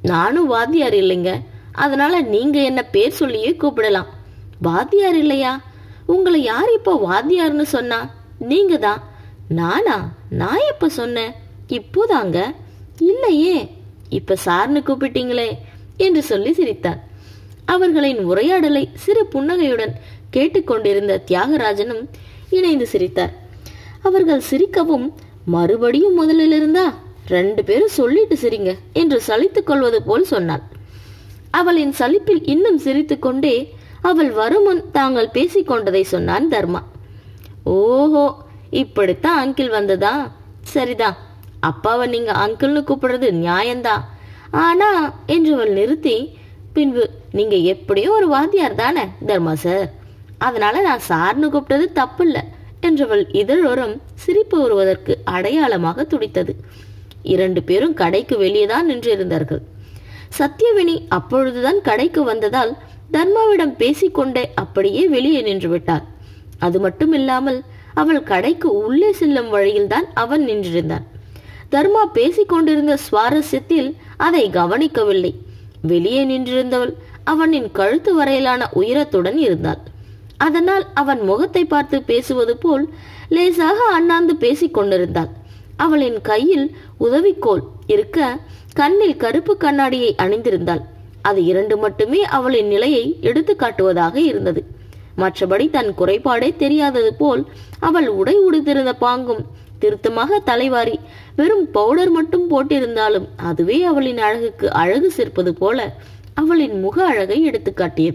நானும் வாத்தியார் இல்லைங்க அதனால நீங்க என்ன பேர் சொல்லியே கூப்பிடலாம் வாத்தியார் இல்லையா உங்களை யார் இப்போ வாத்தியார்னு சொன்னா நீங்க தான் நானா நான் எப்ப சொன்னேன் இப்போதாங்க இல்லையே இப்ப சார்னு கூப்பிட்டீங்களே என்று சொல்லி சிரித்தான் அவர்களின் உரையாடலை சிறு புன்னகையுடன் கேட்டுக்கொண்டிருந்த தியாகராஜனும் இணைந்து சிரித்தார் அவர்கள் சிரிக்கவும் மறுபடியும் முதலில் இருந்தா ரெண்டு பேரும் சொல்லிட்டு சிரிங்க என்று சலித்துக் கொள்வது போல் சொன்னாள் அவளின் சலிப்பில் இன்னும் சிரித்துக்கொண்டே அவள் வருமுன் தாங்கள் பேசிக் கொண்டதை சொன்னான் தர்மா ஓஹோ இப்படித்தான் அங்கிள் வந்ததா சரிதான் அப்பாவை நீங்க அங்கிள்னு கூப்பிடுறது நியாயம்தான் ஆனா என்று அவள் நிறுத்தி பின்பு நீங்க எப்படியோ ஒரு வாத்தியார் தானே தர்மா சார் அதனால நான் சார்னு கூப்பிட்டது தப்பில்ல என்றவள் இதழோரம் சிரிப்பு வருவதற்கு அடையாளமாக துடித்தது இரண்டு பேரும் கடைக்கு வெளியேதான் நின்றிருந்தார்கள் சத்யவேணி அப்பொழுதுதான் கடைக்கு வந்ததால் தர்மாவிடம் பேசிக்கொண்டே அப்படியே வெளியே நின்று விட்டாள் அது மட்டும் இல்லாமல் அவள் கடைக்கு உள்ளே செல்லும் வழியில்தான் அவன் நின்றிருந்தான் தர்மா பேசிக் கொண்டிருந்த சுவாரஸ்யத்தில் அதை கவனிக்கவில்லை வெளியே நின்றிருந்தவள் அவனின் கழுத்து வரையிலான உயரத்துடன் இருந்தாள் அதனால் அவன் முகத்தை பார்த்து பேசுவது போல் லேசாக அண்ணாந்து பேசிக் கொண்டிருந்தாள் அவளின் கையில் உதவிக்கோல் இருக்க கண்ணில் கருப்பு கண்ணாடியை அணிந்திருந்தாள் அது இரண்டு மட்டுமே அவளின் நிலையை எடுத்து காட்டுவதாக இருந்தது மற்றபடி தன் குறைபாடே தெரியாதது போல் அவள் உடை உடுத்திருந்த பாங்கும் திருத்தமாக தலைவாரி வெறும் பவுடர் மட்டும் போட்டிருந்தாலும் அதுவே அவளின் அழகுக்கு அழகு சேர்ப்பது போல அவளின் முக அழகை எடுத்து காட்டியது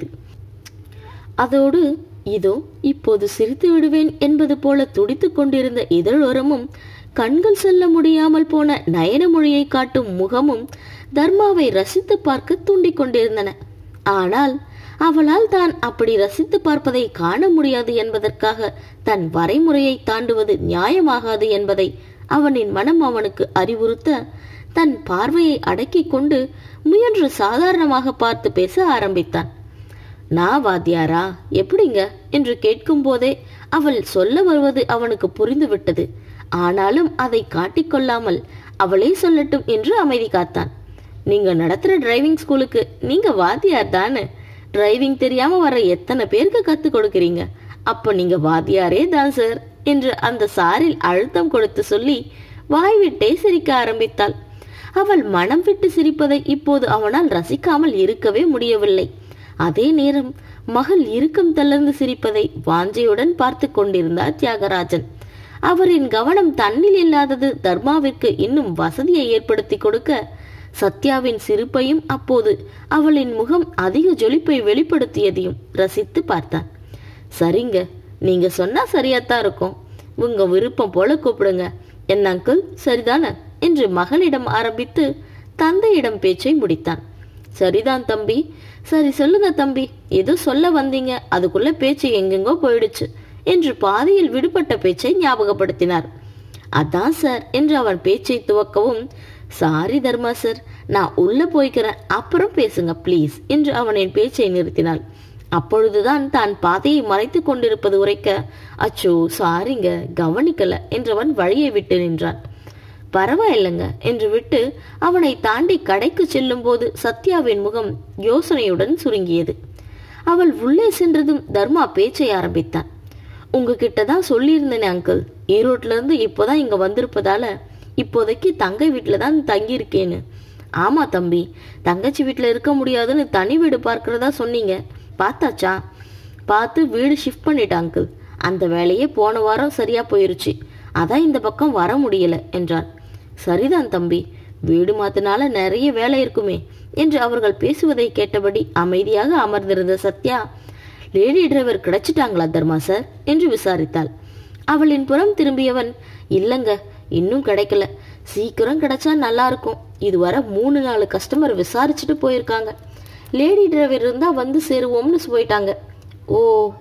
அதோடு இதோ இப்போது சிரித்து விடுவேன் என்பது போல துடித்துக் கொண்டிருந்த இதழோரமும் கண்கள் சொல்ல முடியாமல் போன நயன மொழியை காட்டும் முகமும் தர்மாவை ரசித்து பார்க்க தூண்டிக் கொண்டிருந்தன ஆனால் அவளால் தான் அப்படி ரசித்து பார்ப்பதை காண முடியாது என்பதற்காக தன் வரைமுறையை தாண்டுவது நியாயமாகாது என்பதை அவனின் மனம் அவனுக்கு அறிவுறுத்த தன் பார்வையை அடக்கிக் கொண்டு முயன்று சாதாரணமாக பார்த்து பேச ஆரம்பித்தான் நான் வாத்தியாரா எப்படிங்க என்று கேட்கும் போதே அவள் சொல்ல வருவது அவனுக்கு புரிந்துவிட்டது ஆனாலும் அதை காட்டிக்கொள்ளாமல் அவளே சொல்லட்டும் என்று அமைதி காத்தான் நீங்க நடத்துற டிரைவிங் ஸ்கூலுக்கு நீங்க வாத்தியார் தானே டிரைவிங் தெரியாம வர எத்தனை பேருக்கு கத்து கொடுக்கறீங்க அப்ப நீங்க வாத்தியாரே தான் சார் என்று அந்த சாரில் அழுத்தம் கொடுத்து சொல்லி வாய்விட்டே சிரிக்க ஆரம்பித்தாள் அவள் மனம் விட்டு சிரிப்பதை இப்போது அவனால் ரசிக்காமல் இருக்கவே முடியவில்லை அதே நேரம் மகள் இறுக்கம் தளர்ந்து சிரிப்பதை வாஞ்சையுடன் பார்த்து கொண்டிருந்தார் தியாகராஜன் அவரின் கவனம் தன்னில் இல்லாதது தர்மாவிற்கு இன்னும் வசதியை ஏற்படுத்தி கொடுக்க சத்யாவின் சிரிப்பையும் அப்போது அவளின் முகம் அதிக ஜொலிப்பை வெளிப்படுத்தியதையும் ரசித்து பார்த்தான் சரிங்க நீங்க சொன்னா சரியாத்தான் இருக்கும் உங்க விருப்பம் போல கூப்பிடுங்க என்ன அங்கிள் சரிதானே என்று மகளிடம் ஆரம்பித்து தந்தையிடம் பேச்சை முடித்தான் சரிதான் தம்பி சரி சொல்லுங்க தம்பி ஏதோ சொல்ல வந்தீங்க அதுக்குள்ள பேச்சு எங்கெங்கோ போயிடுச்சு என்று பாதியில் விடுபட்ட பேச்சை ஞாபகப்படுத்தினார் அதான் சார் என்று அவன் பேச்சை துவக்கவும் சாரி தர்மா சார் நான் உள்ள போய்க்கிறேன் அப்புறம் பேசுங்க ப்ளீஸ் என்று அவனின் பேச்சை நிறுத்தினாள் அப்பொழுதுதான் தான் பாதையை மறைத்து கொண்டிருப்பது உரைக்க அச்சோ சாரிங்க கவனிக்கல என்றவன் வழியை விட்டு நின்றான் பரவாயில்லைங்க என்று விட்டு அவனை தாண்டி கடைக்கு செல்லும் போது சத்யாவின் முகம் யோசனையுடன் சுருங்கியது அவள் உள்ளே சென்றதும் தர்மா பேச்சை ஆரம்பித்தான் உங்ககிட்ட தான் சொல்லியிருந்தேனே அங்கிள் ஈரோட்ல இருந்து இப்போதான் இங்க வந்திருப்பதால இப்போதைக்கு தங்கை வீட்டில் தான் தங்கியிருக்கேன்னு ஆமா தம்பி தங்கச்சி வீட்டில் இருக்க முடியாதுன்னு தனி வீடு பார்க்கறதா சொன்னீங்க பார்த்தாச்சா பார்த்து வீடு ஷிஃப்ட் பண்ணிட்டேன் அங்கிள் அந்த வேலையே போன வாரம் சரியா போயிருச்சு அதான் இந்த பக்கம் வர முடியல என்றான் சரிதான் தம்பி வீடு மாத்தினால நிறைய வேலை இருக்குமே என்று அவர்கள் பேசுவதை கேட்டபடி அமைதியாக அமர்ந்திருந்த சத்யா லேடி டிரைவர் கிடைச்சிட்டாங்களா தர்மா சார் என்று விசாரித்தாள் அவளின் புறம் திரும்பியவன் இல்லங்க இன்னும் கிடைக்கல சீக்கிரம் கிடைச்சா நல்லா இருக்கும் இதுவரை மூணு நாலு கஸ்டமர் விசாரிச்சுட்டு போயிருக்காங்க லேடி டிரைவர் இருந்தா வந்து சேருவோம்னு போயிட்டாங்க ஓ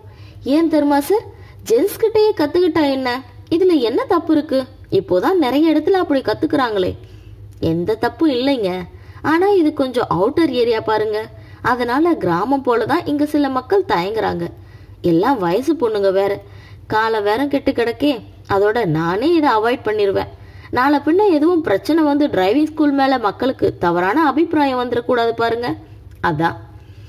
ஏன் தர்மா சார் ஜென்ஸ் கிட்டயே கத்துக்கிட்டா என்ன இதுல என்ன தப்பு இருக்கு இப்போதான் நிறைய இடத்துல அப்படி கத்துக்கிறாங்களே எந்த தப்பும் இல்லைங்க ஆனா இது கொஞ்சம் அவுட்டர் ஏரியா பாருங்க அதனால கிராமம் போலதான் இங்க சில மக்கள் தயங்குறாங்க எல்லாம் வயசு பொண்ணுங்க வேற காலை வேற கெட்டு கிடக்கே அதோட நானே இதை அவாய்ட் பண்ணிடுவேன் நாளை பின்ன எதுவும் பிரச்சனை வந்து டிரைவிங் ஸ்கூல் மேல மக்களுக்கு தவறான அபிப்பிராயம் வந்துடக்கூடாது பாருங்க அதான்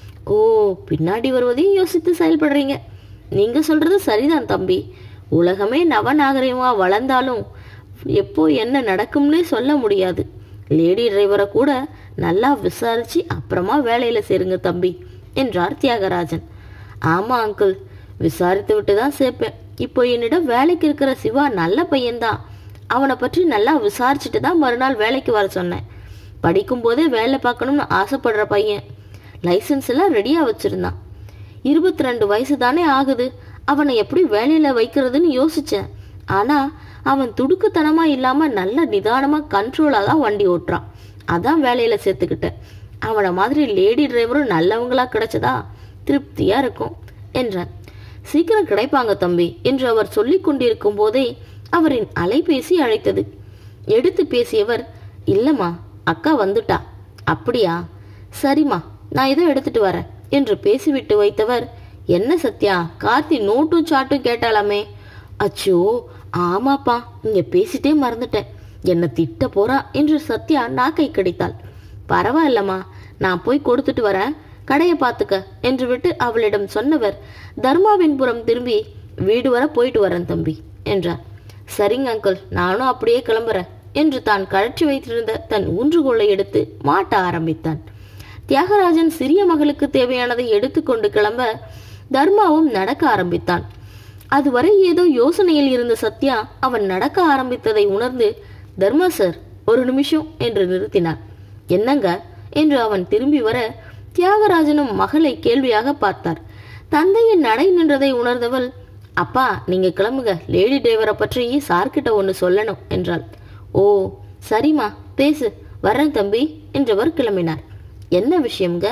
ஓ பின்னாடி வருவதையும் யோசித்து செயல்படுறீங்க நீங்க சொல்றது சரிதான் தம்பி உலகமே நவநாகரிகமா வளர்ந்தாலும் எப்போ என்ன நடக்கும்னே சொல்ல முடியாது லேடி டிரைவரை கூட நல்லா விசாரிச்சு அப்புறமா வேலையில சேருங்க தம்பி என்றார் தியாகராஜன் ஆமா அங்கிள் விசாரித்து விட்டு தான் சேர்ப்பேன் இப்போ என்னிடம் வேலைக்கு இருக்கிற சிவா நல்ல பையன்தான் அவனை பற்றி நல்லா விசாரிச்சுட்டு தான் மறுநாள் வேலைக்கு வர சொன்னேன் படிக்கும் போதே வேலை பார்க்கணும்னு ஆசைப்படுற பையன் லைசன்ஸ் எல்லாம் ரெடியா வச்சிருந்தான் இருபத்தி ரெண்டு வயசு தானே ஆகுது அவனை எப்படி வேலையில வைக்கிறதுன்னு யோசிச்சேன் ஆனா அவன் துடுக்குத்தனமா இல்லாம நல்ல நிதானமா கண்ட்ரோலா தான் வண்டி ஓட்டுறான் அதான் வேலையில சேர்த்துக்கிட்டேன் அவனை மாதிரி லேடி டிரைவரும் நல்லவங்களா கிடைச்சதா திருப்தியா இருக்கும் என்றான் சீக்கிரம் கிடைப்பாங்க தம்பி என்று அவர் சொல்லிக் கொண்டிருக்கும் போதே அவரின் அலைபேசி அழைத்தது எடுத்து பேசியவர் இல்லம்மா அக்கா வந்துட்டா அப்படியா சரிம்மா நான் இதை எடுத்துட்டு வரேன் என்று பேசிவிட்டு வைத்தவர் என்ன சத்யா கார்த்தி நோட்டும் சாட்டும் கேட்டாலாமே அச்சோ ஆமாப்பா இங்க பேசிட்டே மறந்துட்டேன் என்ன திட்ட போறா என்று சத்யா நாக்கை கடித்தாள் பரவாயில்லம்மா நான் போய் கொடுத்துட்டு வரேன் கடையை பார்த்துக்க என்று விட்டு அவளிடம் சொன்னவர் தர்மாவின் புறம் திரும்பி வீடு வர போயிட்டு வரேன் தம்பி என்றார் சரிங்க அங்கிள் நானும் அப்படியே கிளம்புறேன் என்று தான் கழற்றி வைத்திருந்த தன் ஊன்றுகோலை எடுத்து மாட்ட ஆரம்பித்தான் தியாகராஜன் சிறிய மகளுக்கு தேவையானதை எடுத்துக்கொண்டு கிளம்ப தர்மாவும் நடக்க ஆரம்பித்தான் அதுவரை ஏதோ யோசனையில் இருந்த சத்யா அவன் நடக்க ஆரம்பித்ததை உணர்ந்து தர்மா சார் ஒரு நிமிஷம் என்று நிறுத்தினான் என்னங்க என்று அவன் திரும்பி வர தியாகராஜனும் மகளை கேள்வியாக பார்த்தார் தந்தையின் நடை நின்றதை உணர்ந்தவள் அப்பா நீங்க கிளம்புங்க லேடி டிரைவரை பற்றி சார்கிட்ட ஒன்னு சொல்லணும் என்றாள் ஓ சரிம்மா பேசு வரேன் தம்பி என்றவர் கிளம்பினார் என்ன விஷயம்ங்க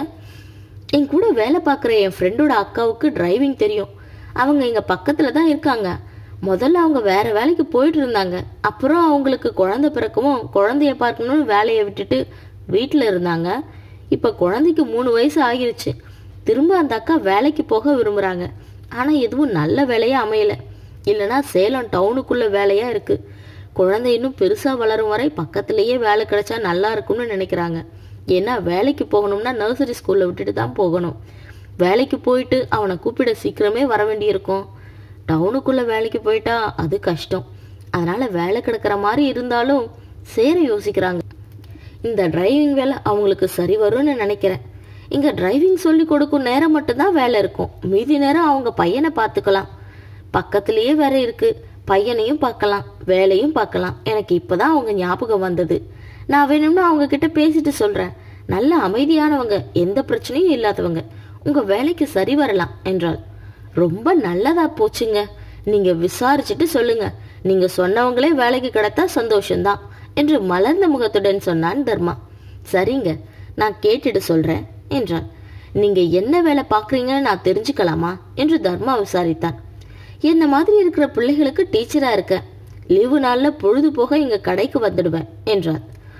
என் கூட வேலை பார்க்குற என் ஃப்ரெண்டோட அக்காவுக்கு டிரைவிங் தெரியும் அவங்க இங்க பக்கத்துல தான் இருக்காங்க முதல்ல அவங்க வேற வேலைக்கு போயிட்டு இருந்தாங்க அப்புறம் அவங்களுக்கு குழந்தை பிறக்கவும் குழந்தைய பார்க்கணும்னு வேலையை விட்டுட்டு வீட்டில் இருந்தாங்க இப்போ குழந்தைக்கு மூணு வயசு ஆகிருச்சு திரும்ப அந்த அக்கா வேலைக்கு போக விரும்புறாங்க ஆனா எதுவும் நல்ல வேலையா அமையல இல்லைன்னா சேலம் டவுனுக்குள்ள வேலையா இருக்கு குழந்தை இன்னும் பெருசா வளரும் வரை பக்கத்திலேயே வேலை கிடைச்சா நல்லா இருக்கும்னு நினைக்கிறாங்க ஏன்னா வேலைக்கு போகணும்னா நர்சரி ஸ்கூல்ல விட்டுட்டு தான் போகணும் வேலைக்கு போயிட்டு அவனை கூப்பிட சீக்கிரமே வர வேண்டியிருக்கும் டவுனுக்குள்ள வேலைக்கு போயிட்டா அது கஷ்டம் அதனால வேலை கிடக்கிற மாதிரி இருந்தாலும் சேர யோசிக்கிறாங்க இந்த டிரைவிங் வேலை அவங்களுக்கு சரி வரும்னு நினைக்கிறேன் இங்க டிரைவிங் சொல்லி கொடுக்கும் நேரம் மட்டும்தான் வேலை இருக்கும் மீதி நேரம் அவங்க பையனை பார்த்துக்கலாம் பக்கத்திலேயே வேற இருக்கு பையனையும் பார்க்கலாம் வேலையும் பார்க்கலாம் எனக்கு இப்பதான் அவங்க ஞாபகம் வந்தது நான் வேணும்னா அவங்க கிட்ட பேசிட்டு சொல்றேன் நல்ல அமைதியானவங்க எந்த பிரச்சனையும் இல்லாதவங்க உங்க வேலைக்கு சரி வரலாம் என்றாள் ரொம்ப நல்லதா போச்சுங்க நீங்க விசாரிச்சுட்டு சொல்லுங்க நீங்க சொன்னவங்களே வேலைக்கு கிடைத்தா சந்தோஷம்தான் என்று மலர்ந்த முகத்துடன் சொன்னான் தர்மா சரிங்க நான் கேட்டுட்டு சொல்றேன் என்றான் நீங்க என்ன வேலை பாக்குறீங்கன்னு நான் தெரிஞ்சுக்கலாமா என்று தர்மா விசாரித்தான் என்ன மாதிரி இருக்கிற பிள்ளைகளுக்கு டீச்சரா இருக்க லீவு நாள்ல பொழுது போக இங்க கடைக்கு வந்துடுவேன் என்றார்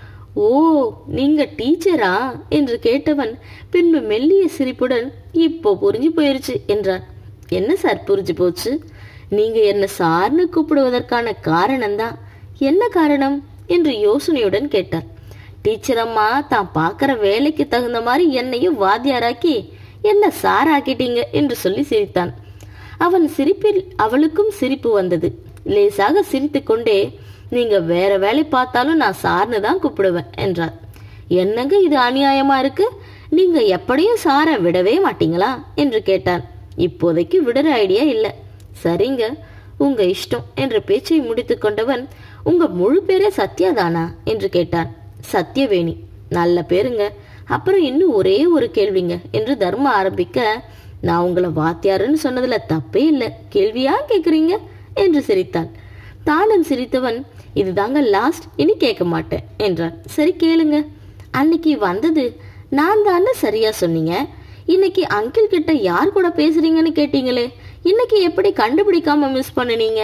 ஓ நீங்க டீச்சரா என்று கேட்டவன் பின்பு மெல்லிய சிரிப்புடன் இப்போ புரிஞ்சு போயிருச்சு என்றான் என்ன சார் புரிஞ்சு போச்சு நீங்க என்ன சார்னு கூப்பிடுவதற்கான காரணம்தான் என்ன காரணம் என்று யோசனையுடன் கேட்டார் டீச்சர் அம்மா தான் பார்க்குற வேலைக்கு தகுந்த மாதிரி என்னையும் வாத்தியாராக்கி என்ன சார் ஆக்கிட்டீங்க என்று சொல்லி சிரித்தான் அவன் சிரிப்பில் அவளுக்கும் சிரிப்பு வந்தது லேசாக சிரித்துக்கொண்டே நீங்க வேற வேலை பார்த்தாலும் நான் சார்னு தான் கூப்பிடுவேன் என்றார் என்னங்க இது அநியாயமா இருக்கு நீங்க எப்படியும் சாரை விடவே மாட்டீங்களா என்று கேட்டான் இப்போதைக்கு விடுற ஐடியா இல்ல சரிங்க உங்க இஷ்டம் என்ற பேச்சை முடித்து கொண்டவன் உங்க முழு பேரே சத்யாதானா என்று கேட்டான் சத்யவேணி நல்ல பேருங்க அப்புறம் இன்னும் ஒரே ஒரு கேள்விங்க என்று தர்ம ஆரம்பிக்க நான் உங்களை வாத்தியாருன்னு சொன்னதுல தப்பே இல்லை கேள்வியா கேக்குறீங்க என்று சிரித்தான் தானும் சிரித்தவன் இதுதாங்க லாஸ்ட் இனி கேட்க மாட்டேன் என்றான் சரி கேளுங்க அன்னைக்கு வந்தது நான் தானே சரியா சொன்னீங்க இன்னைக்கு அங்கிள் கிட்ட யார் கூட பேசுறீங்கன்னு கேட்டீங்களே இன்னைக்கு எப்படி கண்டுபிடிக்காம மிஸ் பண்ணுனீங்க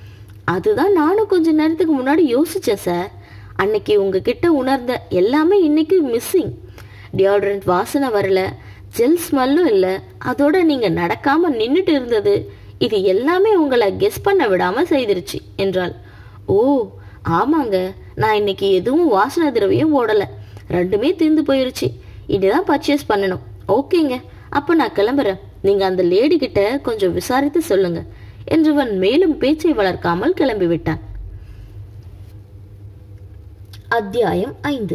அதுதான் நானும் கொஞ்ச நேரத்துக்கு முன்னாடி யோசிச்சேன் சார் அன்னைக்கு உங்ககிட்ட உணர்ந்த எல்லாமே இன்னைக்கு மிஸ்ஸிங் டியோட்ரண்ட் வாசனை வரல ஜெல் ஸ்மெல்லும் இல்லை அதோட நீங்க நடக்காம நின்னுட்டு இருந்தது இது எல்லாமே உங்களை கெஸ் பண்ண விடாம செய்திருச்சு என்றாள் ஓ ஆமாங்க நான் இன்னைக்கு எதுவும் வாசனை திரவியம் ஓடல ரெண்டுமே தீர்ந்து போயிருச்சு இதுதான் பர்ச்சேஸ் பண்ணணும் ஓகேங்க அப்ப நான் கிளம்புறேன் நீங்க அந்த லேடி கிட்ட கொஞ்சம் விசாரித்து சொல்லுங்க என்றவன் மேலும் பேச்சை வளர்க்காமல் கிளம்பி விட்டான் அத்தியாயம் ஐந்து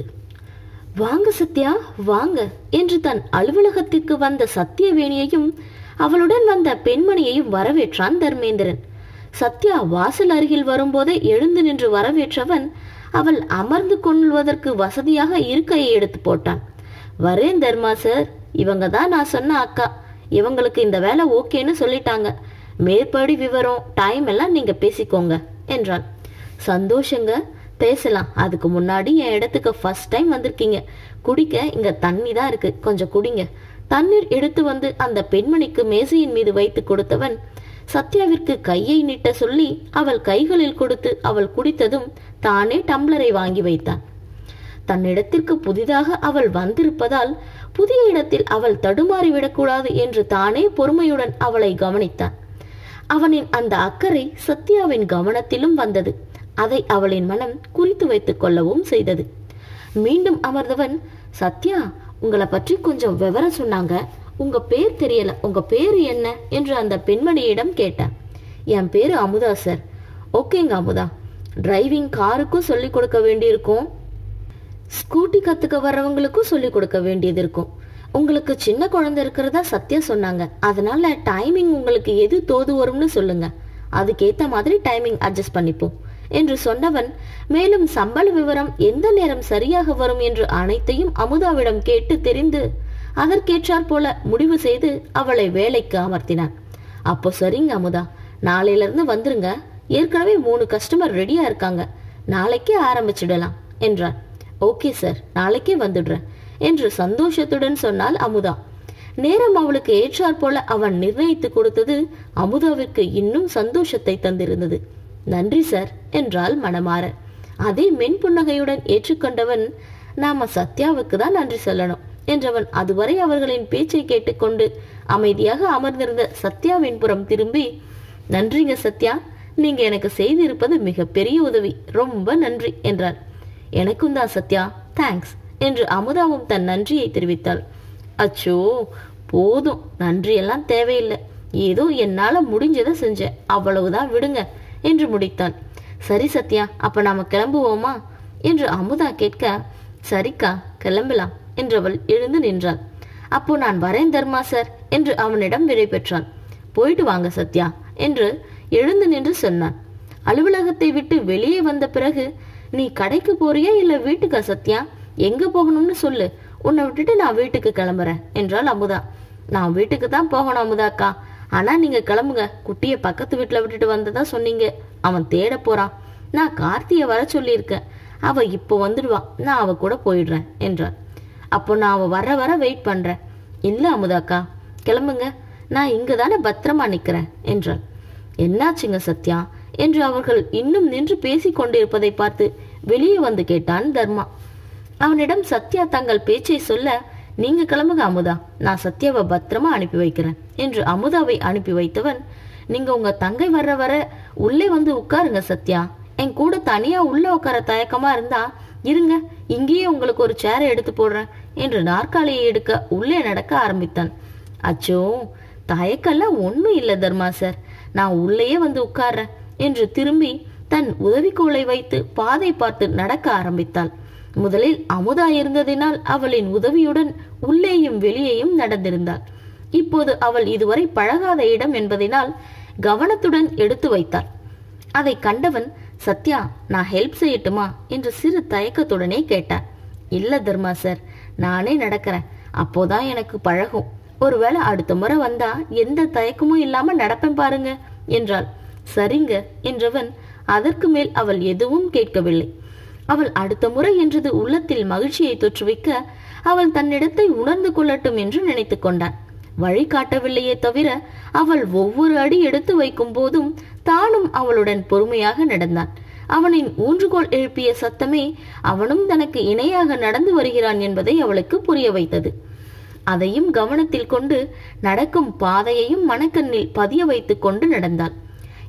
வாங்க சத்யா வாங்க என்று தன் அலுவலகத்திற்கு வந்த சத்தியவேணியையும் அவளுடன் வந்த பெண்மணியையும் வரவேற்றான் தர்மேந்திரன் சத்யா வாசல் அருகில் வரும்போதே எழுந்து நின்று வரவேற்றவன் அவள் அமர்ந்து கொள்வதற்கு வசதியாக இருக்கையை எடுத்து போட்டான் வரேன் தர்மா சார் இவங்க தான் நான் சொன்ன அக்கா இவங்களுக்கு இந்த வேலை ஓகேன்னு சொல்லிட்டாங்க மேற்படி விவரம் டைம் எல்லாம் நீங்க பேசிக்கோங்க என்றான் சந்தோஷங்க பேசலாம் அதுக்கு முன்னாடி என் இடத்துக்கு ஃபர்ஸ்ட் டைம் வந்திருக்கீங்க குடிக்க இங்க தண்ணி தான் இருக்கு கொஞ்சம் குடிங்க தண்ணீர் எடுத்து வந்து அந்த பெண்மணிக்கு மேசையின் மீது வைத்து கொடுத்தவன் சத்யாவிற்கு கையை நீட்ட சொல்லி அவள் கைகளில் கொடுத்து அவள் குடித்ததும் தானே டம்ளரை வாங்கி வைத்தான் தன்னிடத்திற்கு புதிதாக அவள் வந்திருப்பதால் புதிய இடத்தில் அவள் தடுமாறி விடக்கூடாது என்று தானே பொறுமையுடன் அவளை கவனித்தான் அவனின் அந்த அக்கறை சத்யாவின் கவனத்திலும் வந்தது அதை அவளின் மனம் குறித்து வைத்துக் கொள்ளவும் செய்தது மீண்டும் அமர்ந்தவன் சத்யா உங்களை பற்றி கொஞ்சம் விவரம் சொன்னாங்க உங்க பேர் தெரியல உங்க பேர் என்ன என்று அந்த பெண்மணியிடம் கேட்டான் என் பேரு அமுதா சார் ஓகேங்க அமுதா டிரைவிங் காருக்கும் சொல்லிக் கொடுக்க வேண்டியிருக்கும் ஸ்கூட்டி கத்துக்க வர்றவங்களுக்கும் சொல்லிக் கொடுக்க வேண்டியது இருக்கும் உங்களுக்கு சின்ன குழந்தை இருக்கிறதா சத்யா சொன்னாங்க அதனால டைமிங் உங்களுக்கு எது தோது வரும்னு சொல்லுங்க அதுக்கேத்த மாதிரி டைமிங் அட்ஜஸ்ட் பண்ணிப்போம் என்று சொன்னவன் மேலும் சம்பள விவரம் எந்த நேரம் சரியாக வரும் என்று அனைத்தையும் அமுதாவிடம் கேட்டு தெரிந்து அதற்கேற்றாற் போல முடிவு செய்து அவளை வேலைக்கு அமர்த்தினான் அப்போ சரிங்க அமுதா நாளையில இருந்து வந்துருங்க ஏற்கனவே மூணு கஸ்டமர் ரெடியா இருக்காங்க நாளைக்கே ஆரம்பிச்சிடலாம் என்றான் ஓகே சார் நாளைக்கே வந்துடுறேன் என்று சந்தோஷத்துடன் சொன்னாள் அமுதா நேரம் அவளுக்கு ஏற்றாற் போல அவன் நிர்ணயித்து கொடுத்தது அமுதாவிற்கு இன்னும் சந்தோஷத்தை தந்திருந்தது நன்றி சார் என்றாள் மனமாற அதே மென்புன்னகையுடன் ஏற்றுக்கொண்டவன் நாம சத்யாவுக்கு தான் நன்றி சொல்லணும் என்றவன் அதுவரை அவர்களின் பேச்சை கேட்டுக்கொண்டு அமைதியாக அமர்ந்திருந்த சத்யாவின் புறம் திரும்பி நன்றிங்க சத்யா நீங்க எனக்கு செய்திருப்பது மிகப்பெரிய உதவி ரொம்ப நன்றி என்றான் எனக்கும் தான் சத்யா தேங்க்ஸ் என்று அமுதாவும் தன் நன்றியை தெரிவித்தாள் அச்சோ போதும் நன்றியெல்லாம் தேவையில்லை ஏதோ என்னால முடிஞ்சதை செஞ்சேன் அவ்வளவுதான் விடுங்க என்று முடித்தான் சரி சத்யா அப்ப நாம கிளம்புவோமா என்று அமுதா கேட்க சரிக்கா கிளம்பலாம் என்றவள் எழுந்து நின்றாள் அப்போ நான் வரேன் தர்மா சார் என்று அவனிடம் விடை பெற்றான் போயிட்டு வாங்க சத்யா என்று எழுந்து நின்று சொன்னான் அலுவலகத்தை விட்டு வெளியே வந்த பிறகு நீ கடைக்கு போறியா இல்ல வீட்டுக்கா சத்யா எங்க போகணும்னு சொல்லு உன்னை விட்டுட்டு நான் வீட்டுக்கு கிளம்புறேன் என்றாள் அமுதா நான் வீட்டுக்கு தான் போகணும் அமுதாக்கா ஆனா நீங்க கிளம்புங்க குட்டிய பக்கத்து வீட்டுல விட்டுட்டு வந்ததா சொன்னீங்க அவன் தேட போறான் நான் கார்த்திய வர சொல்லியிருக்கேன் அவ இப்போ வந்துடுவா நான் அவ கூட போயிடுறேன் என்றாள் அப்போ நான் அவ வர வர வெயிட் பண்றேன் இல்ல அமுதாக்கா கிளம்புங்க நான் இங்க தானே பத்திரமா நிக்கிறேன் என்றாள் என்னாச்சுங்க சத்யா என்று அவர்கள் இன்னும் நின்று பேசிக் கொண்டிருப்பதை பார்த்து வெளியே வந்து கேட்டான் தர்மா அவனிடம் சத்யா தங்கள் பேச்சை சொல்ல நீங்க கிளம்புங்க அமுதா நான் சத்யாவை பத்திரமா அனுப்பி வைக்கிறேன் என்று அமுதாவை அனுப்பி வைத்தவன் நீங்க உங்க தங்கை வர்ற வர உள்ளே வந்து உட்காருங்க சத்யா என் கூட தனியா உள்ள உட்கார தயக்கமா இருந்தா இருங்க இங்கேயே உங்களுக்கு ஒரு சேரை எடுத்து போடுறேன் என்று நாற்காலியை எடுக்க உள்ளே நடக்க ஆரம்பித்தான் அச்சோ தயக்கெல்லாம் ஒண்ணும் இல்ல தர்மா சார் நான் உள்ளேயே வந்து உட்கார்றேன் என்று திரும்பி தன் உதவிக்கோலை வைத்து பாதை பார்த்து நடக்க ஆரம்பித்தாள் முதலில் அமுதா இருந்ததினால் அவளின் உதவியுடன் உள்ளேயும் வெளியேயும் நடந்திருந்தாள் இப்போது அவள் இதுவரை பழகாத இடம் என்பதனால் கவனத்துடன் எடுத்து வைத்தாள் அதை கண்டவன் சத்யா நான் ஹெல்ப் செய்யட்டுமா என்று சிறு தயக்கத்துடனே கேட்டான் இல்ல தர்மா சார் நானே நடக்கிறேன் அப்போதான் எனக்கு பழகும் ஒருவேளை அடுத்த முறை வந்தா எந்த தயக்கமும் இல்லாம நடப்பேன் பாருங்க என்றாள் சரிங்க என்றவன் அதற்கு மேல் அவள் எதுவும் கேட்கவில்லை அவள் அடுத்த முறை என்றது உள்ளத்தில் மகிழ்ச்சியை தொற்றுவிக்க அவள் தன்னிடத்தை உணர்ந்து கொள்ளட்டும் என்று நினைத்து கொண்டான் வழி காட்டவில்லையே தவிர அவள் ஒவ்வொரு அடி எடுத்து வைக்கும் போதும் தானும் அவளுடன் பொறுமையாக நடந்தான் அவனின் ஊன்றுகோல் எழுப்பிய சத்தமே அவனும் தனக்கு இணையாக நடந்து வருகிறான் என்பதை அவளுக்கு புரிய வைத்தது அதையும் கவனத்தில் கொண்டு நடக்கும் பாதையையும் மனக்கண்ணில் பதிய வைத்துக் கொண்டு நடந்தாள்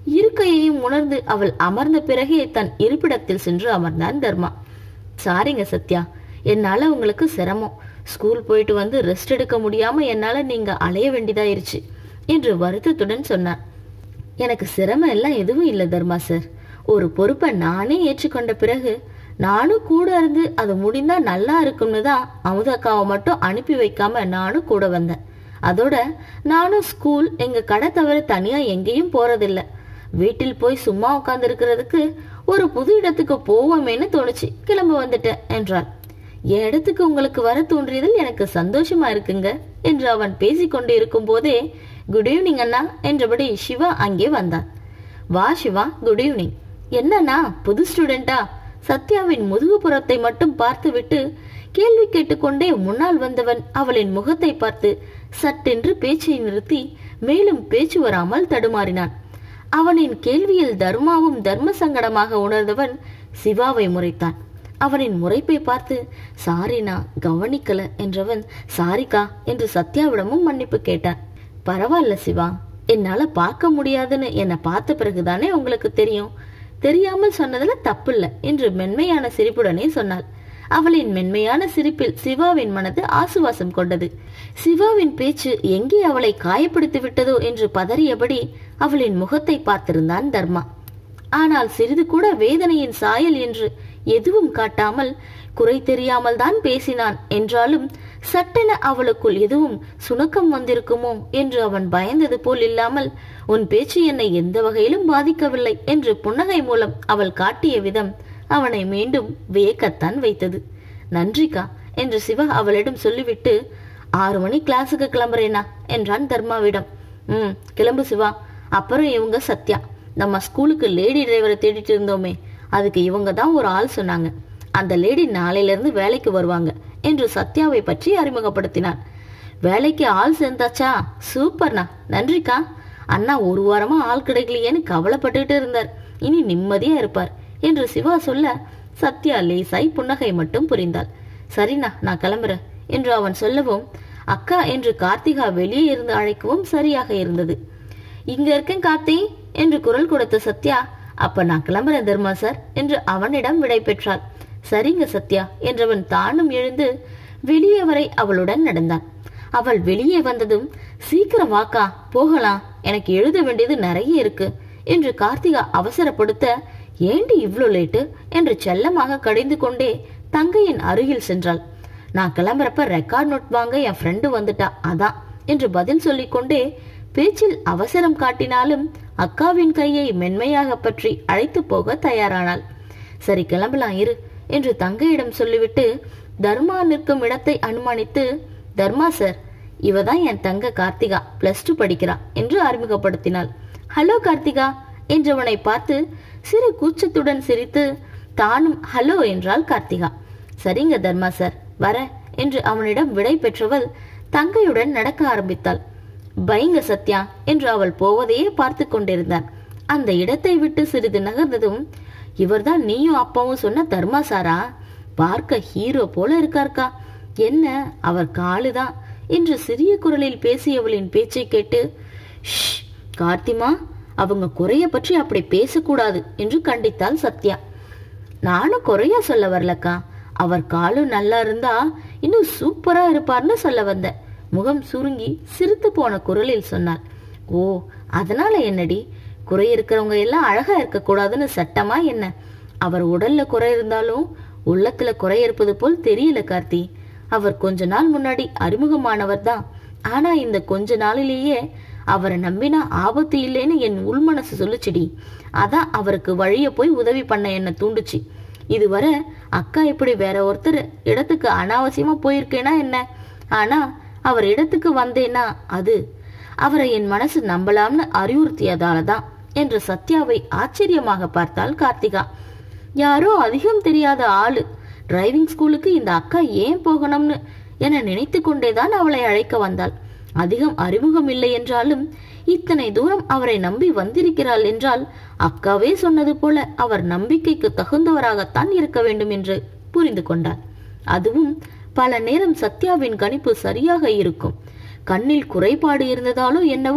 இருக்கையையும் உணர்ந்து அவள் அமர்ந்த பிறகே தன் இருப்பிடத்தில் சென்று அமர்ந்தான் தர்மா சாரிங்க சத்யா என்னால உங்களுக்கு சிரமம் ஸ்கூல் போயிட்டு வந்து ரெஸ்ட் எடுக்க முடியாம என்னால நீங்க அலைய வேண்டியதாயிருச்சு என்று வருத்தத்துடன் சொன்னார் எனக்கு சிரமம் எல்லாம் எதுவும் இல்லை தர்மா சார் ஒரு பொறுப்பை நானே ஏற்றுக்கொண்ட பிறகு நானும் கூட இருந்து அது முடிந்தா நல்லா இருக்கும்னு தான் அமுதக்காவை மட்டும் அனுப்பி வைக்காம நானும் கூட வந்தேன் அதோட நானும் ஸ்கூல் எங்க கடை தவிர தனியா எங்கேயும் போறதில்ல வீட்டில் போய் சும்மா உட்கார்ந்து இருக்கிறதுக்கு ஒரு புது இடத்துக்கு போவோமேன்னு தோணுச்சு கிளம்ப வந்துட்டேன் என்றாள் என் இடத்துக்கு உங்களுக்கு வர தோன்றியதில் எனக்கு சந்தோஷமா இருக்குங்க என்று அவன் பேசிக்கொண்டு இருக்கும் போதே குட் ஈவினிங் அண்ணா என்றபடி சிவா அங்கே வந்தான் வா சிவா குட் ஈவினிங் என்னண்ணா புது ஸ்டூடெண்டா சத்யாவின் முதுகுப்புறத்தை மட்டும் பார்த்துவிட்டு கேள்வி கேட்டுக்கொண்டே முன்னால் வந்தவன் அவளின் முகத்தை பார்த்து சட்டென்று பேச்சை நிறுத்தி மேலும் பேச்சு வராமல் தடுமாறினான் அவனின் கேள்வியில் தர்மாவும் தர்ம சங்கடமாக உணர்ந்தவன் சிவாவை முறைத்தான் அவனின் முறைப்பை பார்த்து சாரினா கவனிக்கல என்றவன் சாரிக்கா என்று சத்யாவிடமும் மன்னிப்பு கேட்டான் பரவாயில்ல சிவா என்னால பார்க்க முடியாதுன்னு என்னை பார்த்த பிறகுதானே உங்களுக்கு தெரியும் தெரியாமல் சொன்னதுல தப்பில்ல என்று மென்மையான சிரிப்புடனே சொன்னாள் அவளின் மென்மையான சிரிப்பில் சிவாவின் மனது ஆசுவாசம் கொண்டது சிவாவின் பேச்சு எங்கே அவளை காயப்படுத்தி விட்டதோ என்று பதறியபடி அவளின் முகத்தை பார்த்திருந்தான் தர்மா ஆனால் சிறிது கூட வேதனையின் சாயல் என்று எதுவும் காட்டாமல் குறை தெரியாமல் தான் பேசினான் என்றாலும் சட்டென அவளுக்குள் எதுவும் சுணக்கம் வந்திருக்குமோ என்று அவன் பயந்தது போல் இல்லாமல் உன் பேச்சு என்னை எந்த வகையிலும் பாதிக்கவில்லை என்று புன்னகை மூலம் அவள் காட்டிய விதம் அவனை மீண்டும் வியக்கத்தான் வைத்தது நன்றிக்கா என்று சிவா அவளிடம் சொல்லிவிட்டு ஆறு மணி கிளாஸுக்கு கிளம்புறேனா என்றான் தர்மாவிடம் ம் கிளம்பு சிவா அப்புறம் இவங்க சத்யா நம்ம ஸ்கூலுக்கு லேடி டிரைவரை தேடிட்டு இருந்தோமே அதுக்கு இவங்க தான் ஒரு ஆள் சொன்னாங்க அந்த லேடி நாளையில இருந்து வேலைக்கு வருவாங்க என்று சத்யாவை பற்றி அறிமுகப்படுத்தினான் வேலைக்கு ஆள் சேர்ந்தாச்சா சூப்பர்ண்ணா நன்றிக்கா அண்ணா ஒரு வாரமா ஆள் கிடைக்கலையேன்னு கவலைப்பட்டுக்கிட்டு இருந்தார் இனி நிம்மதியா இருப்பார் என்று சிவா சொல்ல சத்யா லேசாய் புன்னகை மட்டும் புரிந்தாள் சரிண்ணா நான் கிளம்புறேன் என்று அவன் சொல்லவும் அக்கா என்று கார்த்திகா வெளியே இருந்து அழைக்கவும் சரியாக இருந்தது இங்க இருக்கேன் கார்த்தி என்று குரல் கொடுத்த சத்யா அப்ப நான் கிளம்புறேன் தர்மா சார் என்று அவனிடம் விடை பெற்றாள் சரிங்க சத்யா என்றவன் தானும் எழுந்து வெளியே வரை அவளுடன் நடந்தான் அவள் வெளியே வந்ததும் சீக்கிரம் வாக்கா போகலாம் எனக்கு எழுத வேண்டியது நிறைய இருக்கு என்று கார்த்திகா அவசரப்படுத்த ஏண்டி இவ்ளோ லேட்டு என்று செல்லமாக கடிந்து கொண்டே தங்கையின் அருகில் சென்றாள் நான் கிளம்புறப்ப ரெக்கார்ட் நோட் வாங்க என் ஃப்ரெண்டு வந்துட்டா அதான் என்று பதில் சொல்லிக்கொண்டே பேச்சில் அவசரம் காட்டினாலும் அக்காவின் கையை மென்மையாக பற்றி அழைத்து போக தயாரானாள் சரி கிளம்பலாம் இரு என்று தங்கையிடம் சொல்லிவிட்டு தர்மா நிற்கும் இடத்தை அனுமானித்து தர்மா சார் இவ தான் என் தங்க கார்த்திகா பிளஸ் டூ படிக்கிறா என்று அறிமுகப்படுத்தினாள் ஹலோ கார்த்திகா என்றவனை பார்த்து சிறு கூச்சத்துடன் சிரித்து தானும் ஹலோ என்றாள் கார்த்திகா சரிங்க தர்மா சார் வர என்று அவனிடம் விடை பெற்றவள் தங்கையுடன் நடக்க ஆரம்பித்தாள் பைங்க சத்யா என்று அவள் போவதையே பார்த்து கொண்டிருந்தான் அந்த இடத்தை விட்டு சிறிது நகர்ந்ததும் இவர்தான் நீயும் அப்பாவும் சொன்ன தர்மா சாரா பார்க்க ஹீரோ போல இருக்கார்க்கா என்ன அவர் காலுதான் என்று சிறிய குரலில் பேசியவளின் பேச்சை கேட்டு "ஷ், கார்த்திமா அவங்க குறைய பற்றி அப்படி பேசக்கூடாது என்று கண்டித்தாள் சத்யா நானும் குறைய சொல்ல வரலக்கா அவர் காலும் நல்லா இருந்தா இன்னும் சூப்பரா இருப்பார்னு சொல்ல வந்தேன் முகம் சுருங்கி சிரித்து போன குரலில் சொன்னாள் ஓ அதனால என்னடி குறை இருக்கிறவங்க எல்லாம் அழகா இருக்க கூடாதுன்னு சட்டமா என்ன அவர் உடல்ல குறை இருந்தாலும் உள்ளத்துல குறை இருப்பது போல் தெரியல கார்த்தி அவர் கொஞ்ச நாள் முன்னாடி அறிமுகமானவர் தான் ஆனா இந்த கொஞ்ச நாளிலேயே அவரை நம்பினா ஆபத்து இல்லைன்னு என் உள்மனசு சொல்லுச்சுடி அதான் அவருக்கு வழிய போய் உதவி பண்ண என்ன தூண்டுச்சு இதுவரை அக்கா இப்படி வேற ஒருத்தர் இடத்துக்கு அனாவசியமா போயிருக்கேனா என்ன ஆனா அவர் இடத்துக்கு வந்தேனா அது அவரை என் மனசு நம்பலாம்னு அறிவுறுத்தியதால தான் என்று சத்யாவை ஆச்சரியமாக பார்த்தாள் கார்த்திகா யாரோ அதிகம் தெரியாத ஆளு டிரைவிங் ஸ்கூலுக்கு இந்த அக்கா ஏன் போகணும்னு என நினைத்து கொண்டேதான் அவளை அழைக்க வந்தாள் அதிகம் அறிமுகம் இல்லை என்றாலும் இத்தனை தூரம் அவரை நம்பி வந்திருக்கிறாள் என்றால் அக்காவே சொன்னது போல அவர் நம்பிக்கைக்கு தகுந்தவராகத்தான் இருக்க வேண்டும் என்று புரிந்து கொண்டாள் அதுவும் பல நேரம் சத்யாவின் கணிப்பு சரியாக இருக்கும் கண்ணில் குறைபாடு இருந்ததாலோ என்னவோ